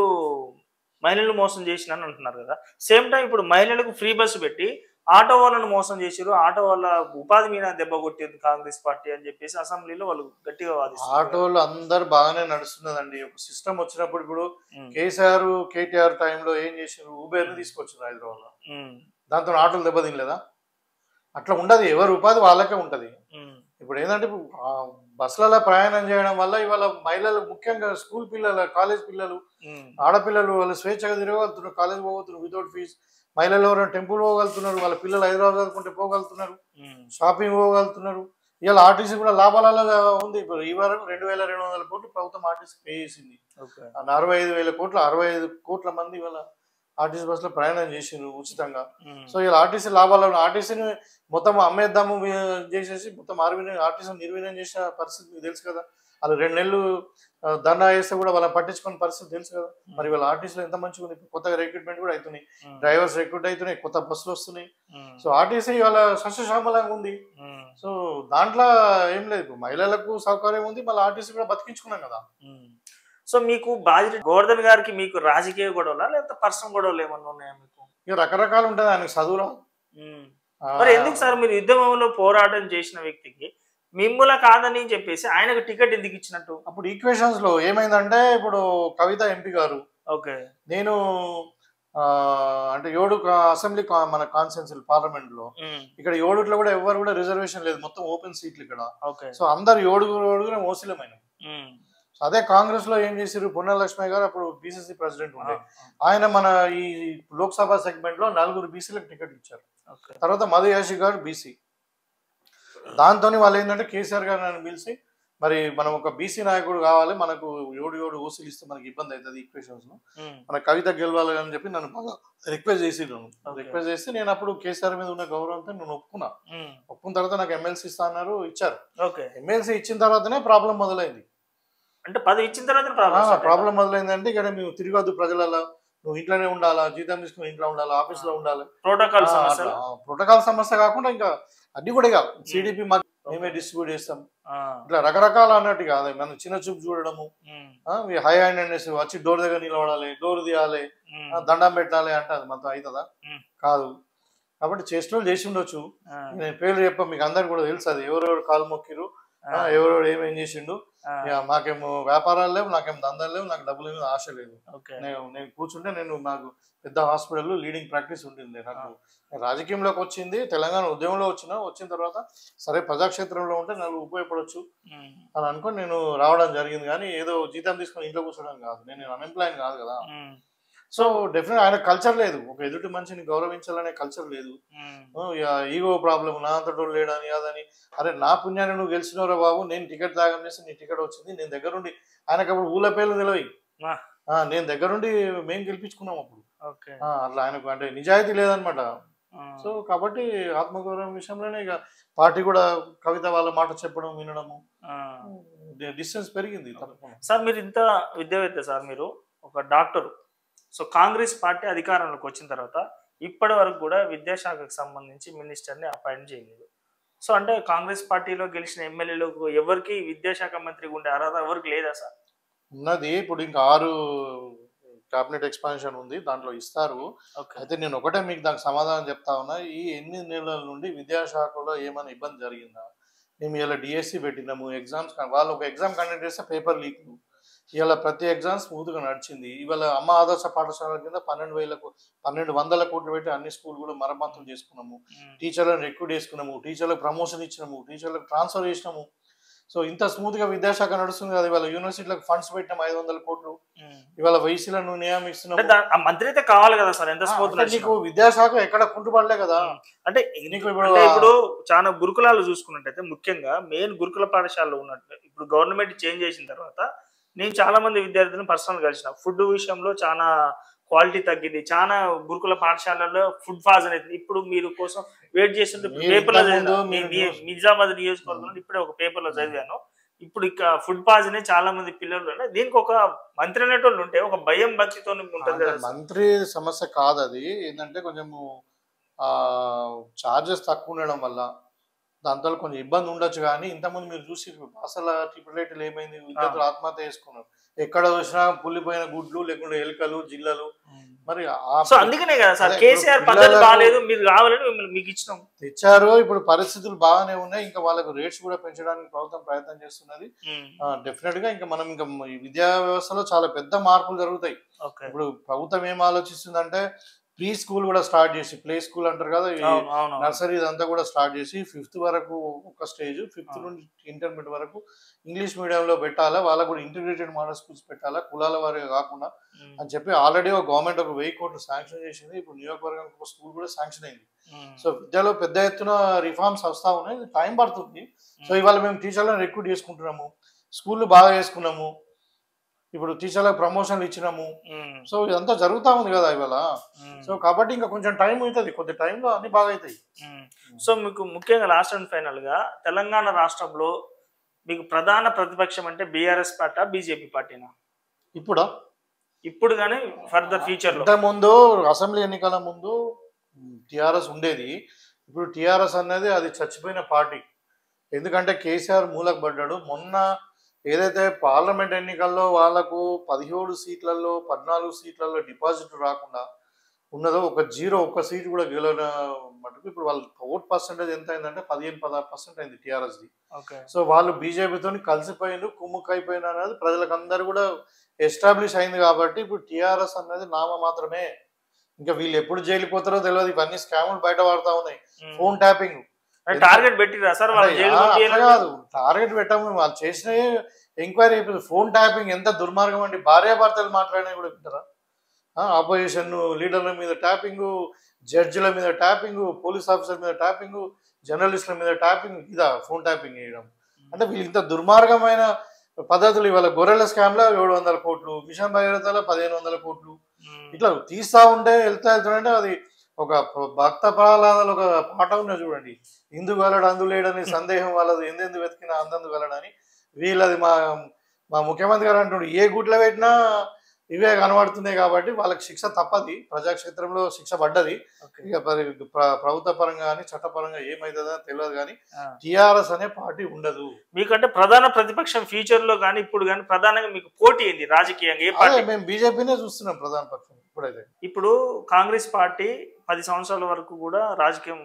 మహిళలు మోసం చేసిన అంటున్నారు కదా సేమ్ టైం ఇప్పుడు మహిళలకు ఫ్రీ బస్సు పెట్టి ఆటో వాళ్ళను మోసం చేసిరు ఆటో వాళ్ళ ఉపాధి మీద దెబ్బ కొట్టింది కాంగ్రెస్ పార్టీ అని చెప్పేసి అసెంబ్లీలో వాళ్ళు గట్టిగా వాదిస్తారు ఆటోలు అందరు బాగానే నడుస్తున్నదండి ఒక సిస్టమ్ వచ్చినప్పుడు ఇప్పుడు ఉమ్, కేసీఆర్ కేటీఆర్ టైంలో ఏం చేసారు ఊబేర్ ని తీసుకొచ్చారు హైదరాబాద్ లో ఉమ్, దాంతో ఆటోలు దెబ్బతినలేదా అట్లా ఉండదు ఎవరి ఉపాధి వాళ్ళకే ఉంటది ఉమ్, ఇప్పుడు ఏంటంటే ఇప్పుడు ఆ బస్సులలో ప్రయాణం చేయడం వల్ల ఇవాళ మహిళలు ముఖ్యంగా స్కూల్ పిల్లలు కాలేజ్ పిల్లలు ఉమ్, ఆడపిల్లలు వాళ్ళు స్వేచ్ఛగా తిరగలుగుతున్నారు కాలేజ్ పోగలుగుతున్నారు వితౌట్ ఫీజ్ మహిళలు ఎవరైనా టెంపుల్ పోగలుగుతున్నారు వాళ్ళ పిల్లలు హైదరాబాద్ చదువుకుంటే పోగలుగుతున్నారు ఉమ్, షాపింగ్ పోగలుగుతున్నారు ఇవాళ ఆర్టీసీ కూడా లాభాలలో ఉంది ఇప్పుడు ఈ వారం రెండు వేల రెండు వందల కోట్లు ప్రభుత్వం ఆర్టీసీ పే చేసింది ఓకే ఆ అరవై ఐదు వేల కోట్లు అరవై ఐదు కోట్ల మంది ఇవాళ ఆర్టీసీ బస్సులో ప్రయాణం చేసిండ్రు ఉచితంగా ఉమ్, సో ఇలా ఆర్టీసీ లాభాలు ఆర్టీసీని మొత్తం అమ్మేద్దాము వి- చేసేసి మొత్తం ఆర్వీని ఆర్టీసీ నిర్వీర్యం చేసిన పరిస్థితి మీకు తెలుసు కదా వాళ్ళు రెండు నెలలు ఆ, దండా వేస్తే కూడా వాళ్ళని పట్టించుకునే పరిస్థితి తెలుసు కదా మరి వాళ్ళ ఆర్టీసీలో ఎంత మంచిగా ఉంది ఇప్పుడు కొత్తగా రిక్రూట్మెంట్ కూడా అవుతున్నాయి ఉమ్, డ్రైవర్స్ రిక్రూట్ అవుతున్నాయి కొత్త బస్సులు వస్తున్నాయి ఉమ్, సో ఆర్టీసీ వాళ్ళ సస్యశ్యామలంగా ఉంది ఉమ్, సో దాంట్లో ఏం లేదు ఇప్పుడు మహిళలకు సౌకర్యం ఉంది మళ్ళీ ఆర్టీసీ కూడా బతికించుకున్నాం కదా ఉమ్. సో మీకు బాధ్యత గోవర్ధన్ గారికి మీకు రాజకీయ గొడవలా లేకపోతే పర్సనల్ గొడవలు ఏమన్నా ఉన్నాయా మీకు ఇక రకరకాలు ఉంటుంది ఆయనకు చదువురా ఉమ్. మరి ఎందుకు సార్ మీరు ఉద్యమంలో పోరాటం చేసిన వ్యక్తికి మిమ్ముల కాదని చెప్పేసి ఆయనకు టికెట్ ఎందుకు ఇచ్చినట్టు అప్పుడు ఈక్వేషన్స్ లో ఏమైందంటే ఇప్పుడు కవిత ఎంపీ గారు ఓకే నేను ఆ, అంటే ఏడు కా- అసెంబ్లీ కా- మన కాన్స్టిట్యూన్సీ పార్లమెంట్ లో ఉమ్, ఇక్కడ ఏడుట్లో కూడా ఎవరు కూడా రిజర్వేషన్ లేదు మొత్తం ఓపెన్ సీట్లు ఇక్కడ ఓకే సో అందరు ఏడుగురు ఏడుగురు ఓసీలమైన ఉమ్, సో అదే కాంగ్రెస్ లో ఏం చేశారు పొన్న లక్ష్మయ్య గారు అప్పుడు బీసీసీ ప్రెసిడెంట్ ఆ, ఉండే ఆయన మన ఈ లోక్సభ సెగ్మెంట్ లో నలుగురు బీసీలకు టికెట్ ఇచ్చారు ఓకే తర్వాత మధు యాషి గారు బీసీ దాంతో వాళ్ళు ఏంటంటే కేసీఆర్ గారు నన్ను పిలిచి మరి మనం ఒక బీసీ నాయకుడు కావాలి మనకు ఏడు ఏడు ఓసీలు ఇస్తే మనకి ఇబ్బంది అవుతుంది ఈక్వేషన్స్ లో ఉమ్, మన కవిత గెలవాలి అని చెప్పి నన్ను బాగా రిక్వెస్ట్ చేసిండు Okay. రిక్వెస్ట్ చేస్తే నేను అప్పుడు కేసీఆర్ మీద ఉన్న గౌరవంతో నేను ఒప్పుకున్నా ఉమ్, ఒప్పుకున్న తర్వాత నాకు ఎమ్మెల్సీ ఇస్తా అన్నారు ఇచ్చారు ఓకే ఎమ్మెల్సీ ఇచ్చిన తర్వాతనే ప్రాబ్లం మొదలైంది అంటే పది ఇచ్చిన తర్వాత ప్రాబ్లం ప్రాబ్లం మొదలైందంటే ఇక్కడ మేము తిరగద్దు ప్రజలలో నువ్వు ఇంట్లోనే ఉండాలా జీతం తీసుకుని ఇంట్లో ఉండాలా ఆఫీస్ లో ఉండాలి ప్రోటోకాల్ సమస్యలు ప్రోటోకాల్ సమస్య కాకుండా ఇంకా అన్ని కూడా ఇక సిడిపి మాకు మేమే డిస్ట్రిబ్యూట్ చేస్తాం ఆ, ఇట్లా రకరకాల అన్నట్టు కాదు మనం చిన్న చూపు చూడడము ఉమ్, హై హ్యాండ్ అనేసి వచ్చి డోర్ దగ్గర నిలబడాలి డోర్ తీయాలి ఉమ్, ఆ, దండం పెట్టాలి అంటే అది మనతో అవుతుందా మ్మ్. కాదు కాబట్టి చేసిన చేసి ఉండొచ్చు ఆ, నేను పేర్లు చెప్ప మీకు అందరికి కూడా తెలుసు అది ఎవరెవరు కాలు మొక్కిరు ఆ, ఆ, ఎవరెవరు ఏమేం చేసిండు ఆ, ఇక మాకేమో వ్యాపారాలు లేవు నాకేం దందాలు లేవు నాకు డబ్బులు మీద ఆశ లేదు ఓకే నేను నేను కూర్చుంటే నేను నాకు పెద్ద హాస్పిటల్ లీడింగ్ ప్రాక్టీస్ ఉంటుంది నాకు నేను రాజకీయంలోకి వచ్చింది తెలంగాణ ఉద్యమంలో వచ్చిన వచ్చిన తర్వాత సరే ప్రజాక్షేత్రంలో ఉంటే నాకు ఉపయోగపడవచ్చు ఉమ్, అని అనుకొని నేను రావడం జరిగింది కానీ ఏదో జీతం తీసుకొని ఇంట్లో కూర్చోవడం కాదు నేను అన్ఎంప్లాయ్ కాదు కదా ఉమ్, సో డెఫినెట్ ఆయన కల్చర్ లేదు ఒక ఎదుటి మనిషిని గౌరవించాలనే కల్చర్ లేదు ఈగో ప్రాబ్లం నా అంతటోడు లేడని అదని అరే నా పుణ్యాన్ని నువ్వు గెలిచినవరా బాబు నేను టికెట్ త్యాగం చేసి నీ టికెట్ వచ్చింది నేను దగ్గరుండి ఆయనకు అప్పుడు ఊళ్ళ పేర్లు తెలివి ఆ. నేను దగ్గరుండి మేము గెలిపించుకున్నాం అప్పుడు ఓకే ఆ, అట్లా ఆయనకు అంటే నిజాయితీ లేదనమాట సో కాబట్టి ఆత్మగౌరవం విషయంలోనే ఇక పార్టీ కూడా కవిత వాళ్ళ మాట చెప్పడం వినడము డిస్టెన్స్ పెరిగింది తప్పకుండా సార్ మీరు ఇంత విద్యావేత్త సార్ మీరు ఒక డాక్టర్ సో కాంగ్రెస్ పార్టీ అధికారంలోకి వచ్చిన తర్వాత ఇప్పటి వరకు కూడా విద్యాశాఖకు సంబంధించి మినిస్టర్ని అపాయింట్ చేయలేదు సో అంటే కాంగ్రెస్ పార్టీలో గెలిచిన ఎమ్మెల్యేలకు ఎవరికి విద్యాశాఖ మంత్రి ఉండే అర్హత ఎవరికి లేదా సార్ ఉన్నది ఇప్పుడు ఇంకా ఆరు క్యాబినెట్ ఎక్స్పాన్షన్ ఉంది దాంట్లో ఇస్తారు ఓకే అయితే నేను ఒకటే మీకు దానికి సమాధానం చెప్తా ఉన్నా ఈ ఎనిమిది నెలల నుండి విద్యాశాఖలో ఏమైనా ఇబ్బంది జరిగిందా మేము ఇలా డిఎస్సి పెట్టినాము ఎగ్జామ్స్ వాళ్ళు ఒక ఎగ్జామ్ కండక్ట్ చేస్తే పేపర్ లీక్ ఇవాళ ప్రతి ఎగ్జామ్ స్మూత్గా నడిచింది ఇవాళ అమ్మ ఆదర్శ పాఠశాల కింద పన్నెండు వేలకు పన్నెండు వందల కోట్లు పెట్టి అన్ని స్కూల్ కూడా మరమ్మతులు చేసుకున్నాము టీచర్లను రిక్రూట్ చేసుకున్నాము టీచర్లకు ప్రమోషన్ ఇచ్చినాము టీచర్లకు ట్రాన్స్ఫర్ చేసినాము సో ఇంత స్మూత్ గా విద్యాశాఖ నడుస్తుంది కదా ఇవాళ యూనివర్సిటీలకు ఫండ్స్ పెట్టినాం ఐదు వందల కోట్లు ఇవాళ వైసీలను అంటే నియమిస్తున్నాము దా- ఆ మంత్రి అయితే కావాలి కదా సార్ ఎంత ఆ, స్మూత్ అంటే నీకు విద్యాశాఖ ఎక్కడ కుంటుపడలే కదా అంటే నీకు ఇప్పుడు అంటే ఇప్పుడు చాలా గురుకులాలు చూసుకున్నట్టయితే ముఖ్యంగా మెయిన్ గురుకుల పాఠశాలలో ఉన్నట్టు ఇప్పుడు గవర్నమెంట్ చేంజ్ చేసిన తర్వాత నేను చాలా మంది విద్యార్థులను పర్సనల్ కలిసిన ఫుడ్ విషయంలో చాలా క్వాలిటీ తగ్గింది చాలా గురుకుల పాఠశాలలో ఫుడ్ ఫాజ్ అనేది ఇప్పుడు మీరు కోసం వెయిట్ చేస్తుంటే మీరు పేపర్ లో ఇంతకుముందు చదివాను. మీరు ని- ని- నిజామాబాద్ నియోజకవర్గంలో ఇప్పుడే ఒక పేపర్ లో చదివాను ఇప్పుడు ఇక ఫుడ్ పాజ్ అనే చాలా మంది పిల్లలు అంటే దీనికి ఒక మంత్రి అనేటోళ్ళు ఉంటే ఒక భయం భక్తితో ఉంటుంది అంటే కదా సార్. మంత్రి సమస్య కాదు అది ఏంటంటే కొంచెము ఆ చార్జెస్ తక్కువ ఉండడం వల్ల దాంతో కొంచెం ఇబ్బంది ఉండొచ్చు కానీ ఇంతకుముందు మీరు చూసి అసలు ట్రిపుల్ రేట్లు ఏమైంది విద్యార్థులు ఆత్మహత్య చేసుకున్నారు ఎక్కడ చూసినా పుల్లిపోయిన గుడ్లు లేకుంటే ఎలుకలు జిల్లలు మరి ఆ సో అందుకనే కదా సార్ అదే కేసీఆర్ ఇప్పుడు పద్ధతి పిల్లలకు- బాగాలేదు మీరు కావాలని మిమ్మల్ని మీకు ఇచ్చినాం తెచ్చారు ఇప్పుడు పరిస్థితులు బాగానే ఉన్నాయి ఇంకా వాళ్ళకు రేట్స్ కూడా పెంచడానికి ప్రభుత్వం ప్రయత్నం చేస్తున్నది డెఫినెట్ గా ఇంకా మనం ఇంకా ఈ విద్యా వ్యవస్థలో చాలా పెద్ద మార్పులు జరుగుతాయి ఓకే ఇప్పుడు ప్రభుత్వం ఏం ఆలోచిస్తుందంటే ప్రీ స్కూల్ కూడా స్టార్ట్ చేసి ప్లే స్కూల్ అంటారు కదా ఈ అవును అవును నర్సరీ ఇదంతా కూడా స్టార్ట్ చేసి ఫిఫ్త్ వరకు ఒక స్టేజ్ ఫిఫ్త్ నుండి ఇంటర్మీడియట్ వరకు ఇంగ్లీష్ మీడియంలో పెట్టాలా వాళ్ళకు కూడా ఇంటిగ్రేటెడ్ మోడల్ స్కూల్స్ పెట్టాలా కులాల వారిగా కాకుండా ఉమ్, అని చెప్పి ఆల్రెడీ ఒక గవర్నమెంట్ ఒక వెయ్యి కోట్లు శాంక్షన్ చేసింది ఇప్పుడు నియోజకవర్గానికి ఒక స్కూల్ కూడా శాంక్షన్ అయింది ఉమ్, సో విద్యలో పెద్ద ఎత్తున రిఫార్మ్స్ వస్తా ఉన్నాయి ఇది టైం పడుతుంది సో ఇవాళ మేము టీచర్లను రిక్రూట్ చేసుకుంటున్నాము స్కూళ్ళు బాగా చేసుకున్నాము ఇప్పుడు టీచర్లకు ప్రమోషన్లు ఇచ్చినాము ఉమ్, సో ఇదంతా జరుగుతూ ఉంది కదా ఇవాళ ఉమ్, సో కాబట్టి ఇంకా కొంచెం టైం అవుతుంది కొద్ది టైంలో అన్ని బాగా అవుతాయి ఉమ్. సో మీకు ముఖ్యంగా లాస్ట్ అండ్ ఫైనల్ గా తెలంగాణ రాష్ట్రంలో మీకు ప్రధాన ప్రతిపక్షం అంటే బీఆర్ఎస్ పార్టీ బీజేపీ పార్టీనా ఇప్పుడు ఇప్పుడు కానీ ఫర్దర్ ఫ్యూచర్ లో ఇంత ముందు అసెంబ్లీ ఎన్నికల ముందు టిఆర్ఎస్ ఉండేది ఇప్పుడు టిఆర్ఎస్ అనేది అది చచ్చిపోయిన పార్టీ ఎందుకంటే కేసీఆర్ మూలకు పడ్డాడు మొన్న ఏదైతే పార్లమెంట్ ఎన్నికల్లో వాళ్ళకు పదిహేడు సీట్లలో పద్నాలుగు సీట్లలో డిపాజిట్ రాకుండా ఉన్నదో ఒక జీరో ఒక సీట్ కూడా గెలవన మటుకు ఇప్పుడు వాళ్ళ ఓట్ పర్సెంటేజ్ ఎంత అయిందంటే పదిహేను పదహారు పర్సెంట్ అయింది టీఆర్ఎస్ది ఓకే సో వాళ్ళు బీజేపీతో కలిసిపోయిన కుమ్ముకైపోయిన అనేది ప్రజలకు అందరూ కూడా ఎస్టాబ్లిష్ అయింది కాబట్టి ఇప్పుడు టిఆర్ఎస్ అనేది నామ మాత్రమే ఇంకా వీళ్ళు ఎప్పుడు జైలు పోతారో తెలియదు ఇవన్నీ స్కాములు బయట పడతా ఉన్నాయి ఫోన్ ట్యాపింగ్ టార్గెట్ పెట్టిరా సార్ వాళ్ళు జైలు పంపియ్యాలి. కాదు టార్గెట్ పెట్టాము వాళ్ళు చేసిన ఎంక్వైరీ ఫోన్ ట్యాపింగ్ ఎంత దుర్మార్గం అండి భార్యాభర్తలు మాట్లాడినా కూడా వింటారా ఆపోజిషన్ లీడర్ల మీద ట్యాపింగ్ జడ్జిల మీద ట్యాపింగ్ పోలీస్ ఆఫీసర్ మీద ట్యాపింగ్ జర్నలిస్టుల మీద ట్యాపింగ్ ఇదా ఫోన్ ట్యాపింగ్ చేయడం అంటే వీళ్ళు ఇంత దుర్మార్గమైన పద్ధతులు ఇవాళ గొర్రెల స్కామ్ లో ఏడు వందల కోట్లు మిషన్ భగీరథలో పదిహేను వందల కోట్లు ఉమ్, ఇట్లా తీస్తా ఉంటే వెళ్తా వెళ్తుంటే అది ఒక భక్త ప్రహ్లాదాలు ఒక పాట ఉన్నది చూడండి ఇందు వెళ్ళడు అందు లేడని సందేహం వాళ్ళది ఎందెందు వెతికినా అందందు వెళ్ళడని వీళ్ళది మా మా ముఖ్యమంత్రి గారు అంటుండు ఏ గుడ్లో పెట్టినా ఇవే కనబడుతున్నాయి కాబట్టి వాళ్ళకి శిక్ష తప్పది ప్రజాక్షేత్రంలో శిక్ష పడ్డది ఓకే. ఇక మరి ప్ర- ప్రభుత్వ పరంగా కానీ చట్టపరంగా ఏమైతుందో తెలియదు కానీ ఆ. టిఆర్ఎస్ అనే పార్టీ ఉండదు మీకంటే ప్రధాన ప్రతిపక్షం ఫ్యూచర్ లో కానీ ఇప్పుడు కానీ ప్రధానంగా మీకు పోటీ ఏంది రాజకీయంగా ఏ అదే పార్టీ మేము బీజేపీనే చూస్తున్నాం ప్రధాన పక్షం ఇప్పుడైతే ఇప్పుడు కాంగ్రెస్ పార్టీ పది సంవత్సరాల వరకు కూడా రాజకీయం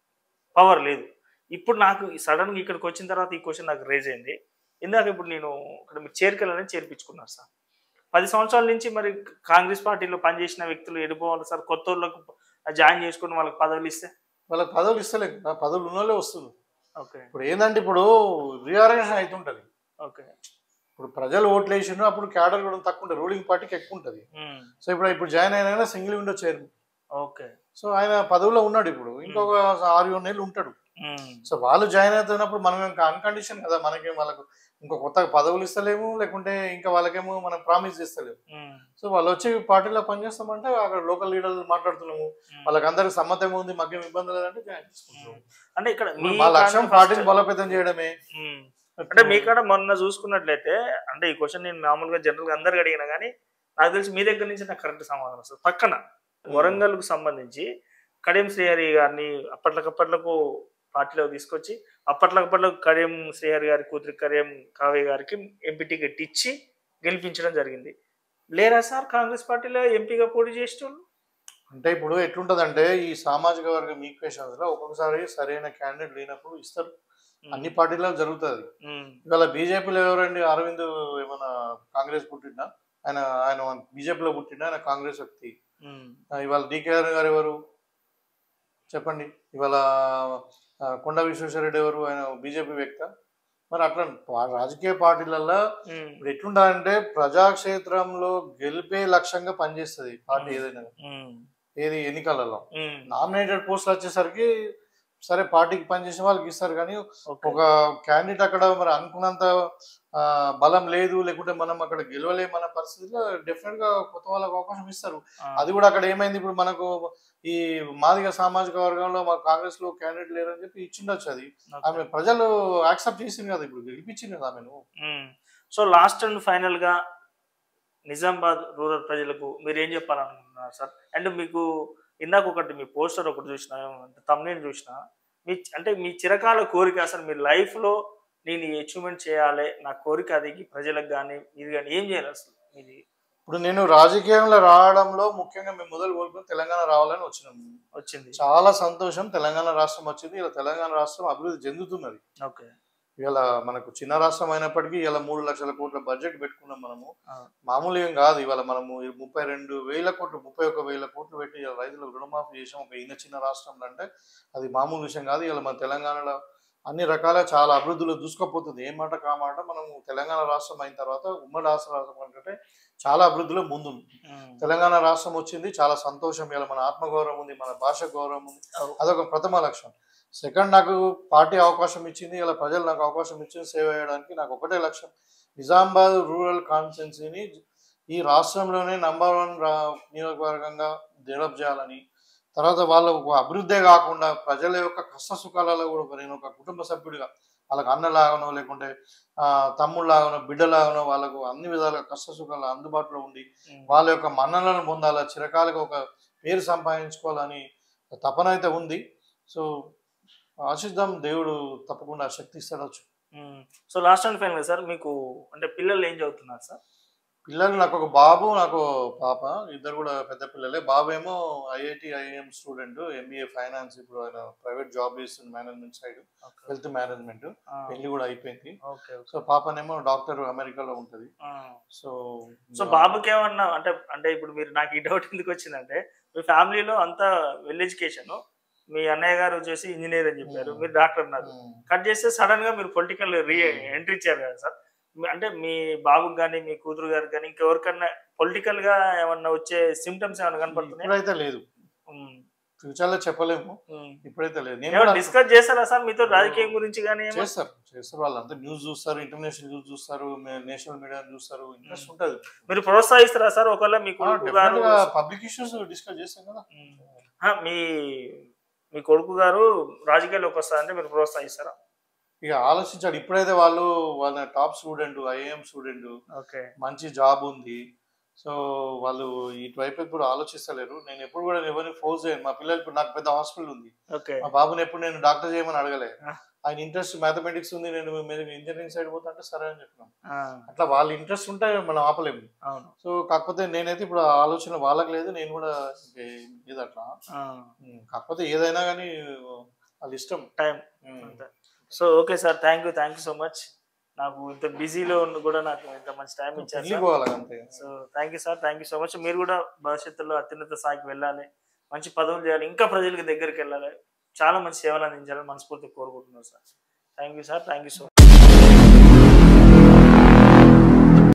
పవర్ లేదు ఇప్పుడు నాకు సడన్ గా ఇక్కడికి వచ్చిన తర్వాత ఈ క్వశ్చన్ నాకు రేజ్ అయింది ఇందాక ఇప్పుడు నేను ఇక్కడ మీరు చేరికలని చేర్పించుకున్నారు సార్ పది సంవత్సరాల నుంచి మరి కాంగ్రెస్ పార్టీలో పనిచేసిన వ్యక్తులు ఎడిపోవాలి సార్ కొత్త వాళ్ళకు జాయిన్ చేసుకుని వాళ్ళకి పదవులు ఇస్తే వాళ్ళకి పదవులు ఇస్తలేదు నా పదవులు ఉన్నోళ్ళే వస్తుంది ఓకే ఇప్పుడు ఏంటంటే ఇప్పుడు రీఆర్గనైజేషన్ అవుతుంటది ఓకే ఇప్పుడు ప్రజలు ఓట్లు వేసిండ్రు అప్పుడు క్యాడర్ కూడా తక్కువ ఉంటుంది రూలింగ్ పార్టీకి ఎక్కువ ఉంటుంది ఉమ్, సో ఇప్పుడు ఇప్పుడు జాయిన్ అయినా single window chairman okay so ఆయన పదవిలో ఉన్నాడు ఇప్పుడు ఇంకొక ఆరు ఏడు నెలలు ఉంటాడు ఉమ్, సో వాళ్ళు జాయిన్ అవుతున్నప్పుడు మనం ఇంకా అన్కండిషన్ కదా మనకి వాళ్ళకు ఇంకో కొత్తగా పదవులు ఇస్తలేము లేకుంటే ఇంకా వాళ్ళకేమో మనం ప్రామిస్ ఇస్తలేము ఉమ్, సో వాళ్ళు వచ్చి పార్టీలో పనిచేస్తామంటే అక్కడ లోకల్ లీడర్లు మాట్లాడుతున్నాము ఉమ్. వాళ్ళకి అందరికి సమ్మతం ఉంది మాకేం ఇబ్బంది లేదంటే జాయిన్ చేసుకుంటారు అంటే ఇక్కడ మీ మా లక్ష్యం కాడ పార్టీని first- బలోపేతం చేయడమే ఉమ్. అంటే మీ కాడ మొన్న చూసుకున్నట్లయితే అంటే ఈ క్వశ్చన్ నేను మామూలుగా జనరల్ గా అందరికి అడిగినా కానీ నాకు తెలిసి మీ దగ్గర నుంచి నాకు కరెక్ట్ సమాధానం వస్తుంది పక్కన వరంగల్ కు సంబంధించి కడియం శ్రీహరి గారిని అప్పట్లకప్పట్లకు పార్టీలో తీసుకొచ్చి అప్పట్లకప్పట్లకు కడియం శ్రీహరి గారి కూతురి కడియం కావ్య గారికి ఎంపీ టికెట్ ఇచ్చి గెలిపించడం జరిగింది లేరా సార్ కాంగ్రెస్ పార్టీలో ఎంపీగా పోటీ చేసేటోళ్ళు అంటే ఇప్పుడు ఎట్లుంటదంటే ఈ సామాజిక వర్గం ఈక్వేషన్స్ లో ఒక్కొక్కసారి సరైన క్యాండిడేట్ లేనప్పుడు ఇస్తారు అన్ని పార్టీలో జరుగుతుంది ఉమ్, ఇవాళ బీజేపీలో ఎవరండి అరవింద్ ఏమైనా కాంగ్రెస్ పుట్టిండా ఆయన ఆయన బీజేపీలో పుట్టిండా ఆయన కాంగ్రెస్ వ్యక్తి ఉమ్, ఆ, ఇవాళ డికేఆర్ గారు ఎవరు చెప్పండి ఇవాళ ఆ, కొండ విశ్వేశ్వరరెడ్డి ఎవరు ఆయన బీజేపీ వ్యక్త మరి అట్లా పా- రాజకీయ పార్టీలలో ఉమ్, ఇప్పుడు ఎట్లుంటారంటే ప్రజాక్షేత్రంలో గెలిపే లక్ష్యంగా పనిచేస్తుంది పార్టీ ఏదైనా ఉమ్, ఏది ఎన్నికలలో ఉమ్, నామినేటెడ్ పోస్టులు వచ్చేసరికి సరే పార్టీకి పనిచేసే వాళ్ళకి ఇస్తారు కానీ ఓకే. ఒక క్యాండిడేట్ అక్కడ మరి అనుకున్నంత ఆ, బలం లేదు లేకుంటే మనం అక్కడ గెలవలేమన్న పరిస్థితిలో డెఫినెట్ గా కొత్త వాళ్ళకి అవకాశం ఇస్తారు ఆ, అది కూడా అక్కడ ఏమైంది ఇప్పుడు మనకు ఈ మాదిగ సామాజిక వర్గంలో మా కాంగ్రెస్ లో క్యాండిడేట్ లేరని చెప్పి ఇచ్చిండొచ్చు అది ఓకే. ఆమె ప్రజలు యాక్సెప్ట్ చేసింది కదా ఇప్పుడు గెలిపించింది కదా ఆమెను మ్మ్. సో లాస్ట్ అండ్ ఫైనల్ గా నిజామాబాద్ రూరల్ ప్రజలకు మీరు ఏం చెప్పాలనుకుంటున్నారు సార్ అండ్ మీకు ఇందాక ఒకటి మీ పోస్టర్ ఒకటి చూసిన తమ్నేని చూసిన మీ అంటే మీ చిరకాల కోరిక అసలు మీ లైఫ్ లో నేను అచీవ్మెంట్ చేయాలి నా కోరిక అది ప్రజలకు కానీ మీరు కానీ ఏం చేయాలి అసలు మీది ఇప్పుడు నేను రాజకీయంలో రావడంలో ముఖ్యంగా మేము మొదలు కోరుకుని తెలంగాణ రావాలని వచ్చినాము వచ్చింది చాలా సంతోషం తెలంగాణ రాష్ట్రం వచ్చింది ఇలా తెలంగాణ రాష్ట్రం అభివృద్ధి చెందుతున్నది ఓకే ఇలా మనకు చిన్న రాష్ట్రం అయినప్పటికీ ఇలా మూడు లక్షల కోట్ల బడ్జెట్ పెట్టుకున్నాం మనము ఆ. మామూలు ఏం కాదు ఇవాళ మనము ఈ ముప్పై రెండు వేల కోట్లు ముప్పై ఒక వేల కోట్లు పెట్టి ఇలా రైతులకు రుణమాఫీ చేసాం ఒక ఈయన చిన్న రాష్ట్రంలో అంటే అది మామూలు విషయం కాదు ఇలా మన తెలంగాణలో అన్ని రకాల చాలా అభివృద్ధిలో దూసుకుపోతుంది ఏ మాట కా మాట మనము తెలంగాణ రాష్ట్రం అయిన తర్వాత ఉమ్మడి రాష్ట్ర రాష్ట్రం అంటే చాలా అభివృద్ధిలో ముందుంది మ్మ్. తెలంగాణ రాష్ట్రం వచ్చింది చాలా సంతోషం ఇలా మన ఆత్మగౌరవం ఉంది మన భాష గౌరవం ఉంది అవు. అదొక ప్రథమ లక్ష్యం సెకండ్ నాకు పార్టీ అవకాశం ఇచ్చింది ఇలా ప్రజలు నాకు అవకాశం ఇచ్చింది సేవ చేయడానికి నాకు ఒకటే లక్ష్యం నిజామాబాద్ రూరల్ కాన్స్టిట్యున్సీని ఈ రాష్ట్రంలోనే నంబర్ వన్ రా నియోజకవర్గంగా డెవలప్ చేయాలని తర్వాత వాళ్ళ ఒక అభివృద్ధే కాకుండా ప్రజల యొక్క కష్ట సుఖాలలో కూడా ఒక నేను ఒక కుటుంబ సభ్యుడిగా వాళ్ళకి అన్నలాగానో లేకుంటే ఆ, తమ్ముళ్ళలాగానో బిడ్డలాగానో వాళ్ళకు అన్ని విధాలుగా కష్ట సుఖాలు అందుబాటులో ఉండి మ్మ్. వాళ్ళ యొక్క మన్ననలను పొందాలా చిరకాలుగా ఒక పేరు సంపాదించుకోవాలని తపన అయితే ఉంది సో ఆశిద్దాం దేవుడు తప్పకుండా ఆ శక్తి ఇస్తాడొచ్చు మ్మ్. So last and final sir మీకు అంటే పిల్లలు ఏం చదువుతున్నారు సార్ పిల్లలు నాకు ఒక బాబు నాకు ఒక పాప ఇద్దరు కూడా పెద్ద పిల్లలే బాబు ఏమో IIT IM student MBA finance ఇప్పుడు ఆయన ప్రైవేట్ జాబ్ చేస్తుంది management side okay health management ఆ, పెళ్లి కూడా అయిపోయింది ఓకే ఓకే. సో పాపనేమో డాక్టర్ అమెరికాలో ఉంటది ఆ. సో సో బాబుకి ఏమన్నా అంటే అంటే ఇప్పుడు మీరు నాకు ఈ డౌట్ ఎందుకు వచ్చిందంటే మీ ఫ్యామిలీలో అంతా వెల్ ఎడ్యుకేషన్ మీ అన్నయ్య గారు వచ్చేసి ఇంజనీర్ అని చెప్పారు మీరు డాక్టర్ అన్నారు ఉమ్. కట్ చేస్తే సడన్ గా మీరు పొలిటికల్ రీ ఎంట్రీ ఇచ్చారు కదా సార్ మీ- అంటే మీ బాబుకి కానీ మీ కూతురు గారు కానీ ఇంకెవరికన్నా పొలిటికల్ గా ఏమన్నా వచ్చే సిమ్టమ్స్ ఏమైనా కనపడుతున్నాయి ఇప్పుడైతే లేదు ఫ్యూచర్ లో చెప్పలేము ఇప్పుడైతే లేదు నేను కూడా డిస్కస్ చేస్తారా సార్ మీతో రాజకీయం గురించి కానీ ఏమన్నా? చేస్తారు చేస్తారు వాళ్ళంతా న్యూస్ చూస్తారు ఇంటర్నేషనల్ న్యూస్ చూస్తారు నేషనల్ మీడియా చూస్తారు ఇంట్రెస్ట్ ఉంటుంది మీరు ప్రోత్సహిస్తారా సార్ ఒకవేళ మీ కొడుకు గారు పబ్లిక్ ఇష్యూస్ డిస్కస్ చేస్తాం కదా ఉమ్. ఆ, మీ మీ కొడుకు గారు రాజకీయాల్లోకి వస్తారంటే మీరు ప్రోత్సహిస్తారా ఇక ఆలోచించాడు ఇప్పుడైతే వాళ్ళు వాళ్ళ top student IIM student okay మంచి జాబ్ ఉంది సో వాళ్ళు ఇటువైపు ఇప్పుడు ఆలోచిస్తలేరు నేను ఎప్పుడు కూడా ఎవరిని ఫోర్స్ చేయను మా పిల్లలు ఇప్పుడు నాకు పెద్ద హాస్పిటల్ ఉంది ఓకే మా బాబుని ఎప్పుడు నేను డాక్టర్ చేయమని అడగలే ఆ. ఆయన ఇంట్రెస్ట్ మ్యాథమెటిక్స్ ఉంది నేను ఇంజనీరింగ్ సైడ్ పోతా అంటే సరే అని చెప్పినాం ఆ, అట్లా వాళ్ళ ఇంట్రెస్ట్ ఉంటే మనం ఆపలేము అవును సో కాకపోతే నేనైతే ఇప్పుడు ఆ ఆలోచన వాళ్ళకి లేదు నేను కూడా ఇంకే ఇది అట్లా ఆ, ఉమ్, కాకపోతే ఏదైనా కానీ వాళ్ళ ఇష్టం టైం ఉమ్. అంతే so okay sir thank you thank you so much నాకు ఇంత బిజీలో ఉండి కూడా నాకు ఇంత మంచి టైం ఇచ్చారు పెళ్లి సార్ పోవాలి అంతే so thank you sir thank you so much మీరు కూడా భవిష్యత్తులో అత్యున్నత స్థాయికి వెళ్ళాలి మంచి పదవులు చేయాలి ఇంకా ప్రజలకి దగ్గరికి వెళ్ళాలి చాలా మంచి సేవలు అందించాలని మనస్ఫూర్తిగా కోరుకుంటున్నాను sir thank you sir thank you so much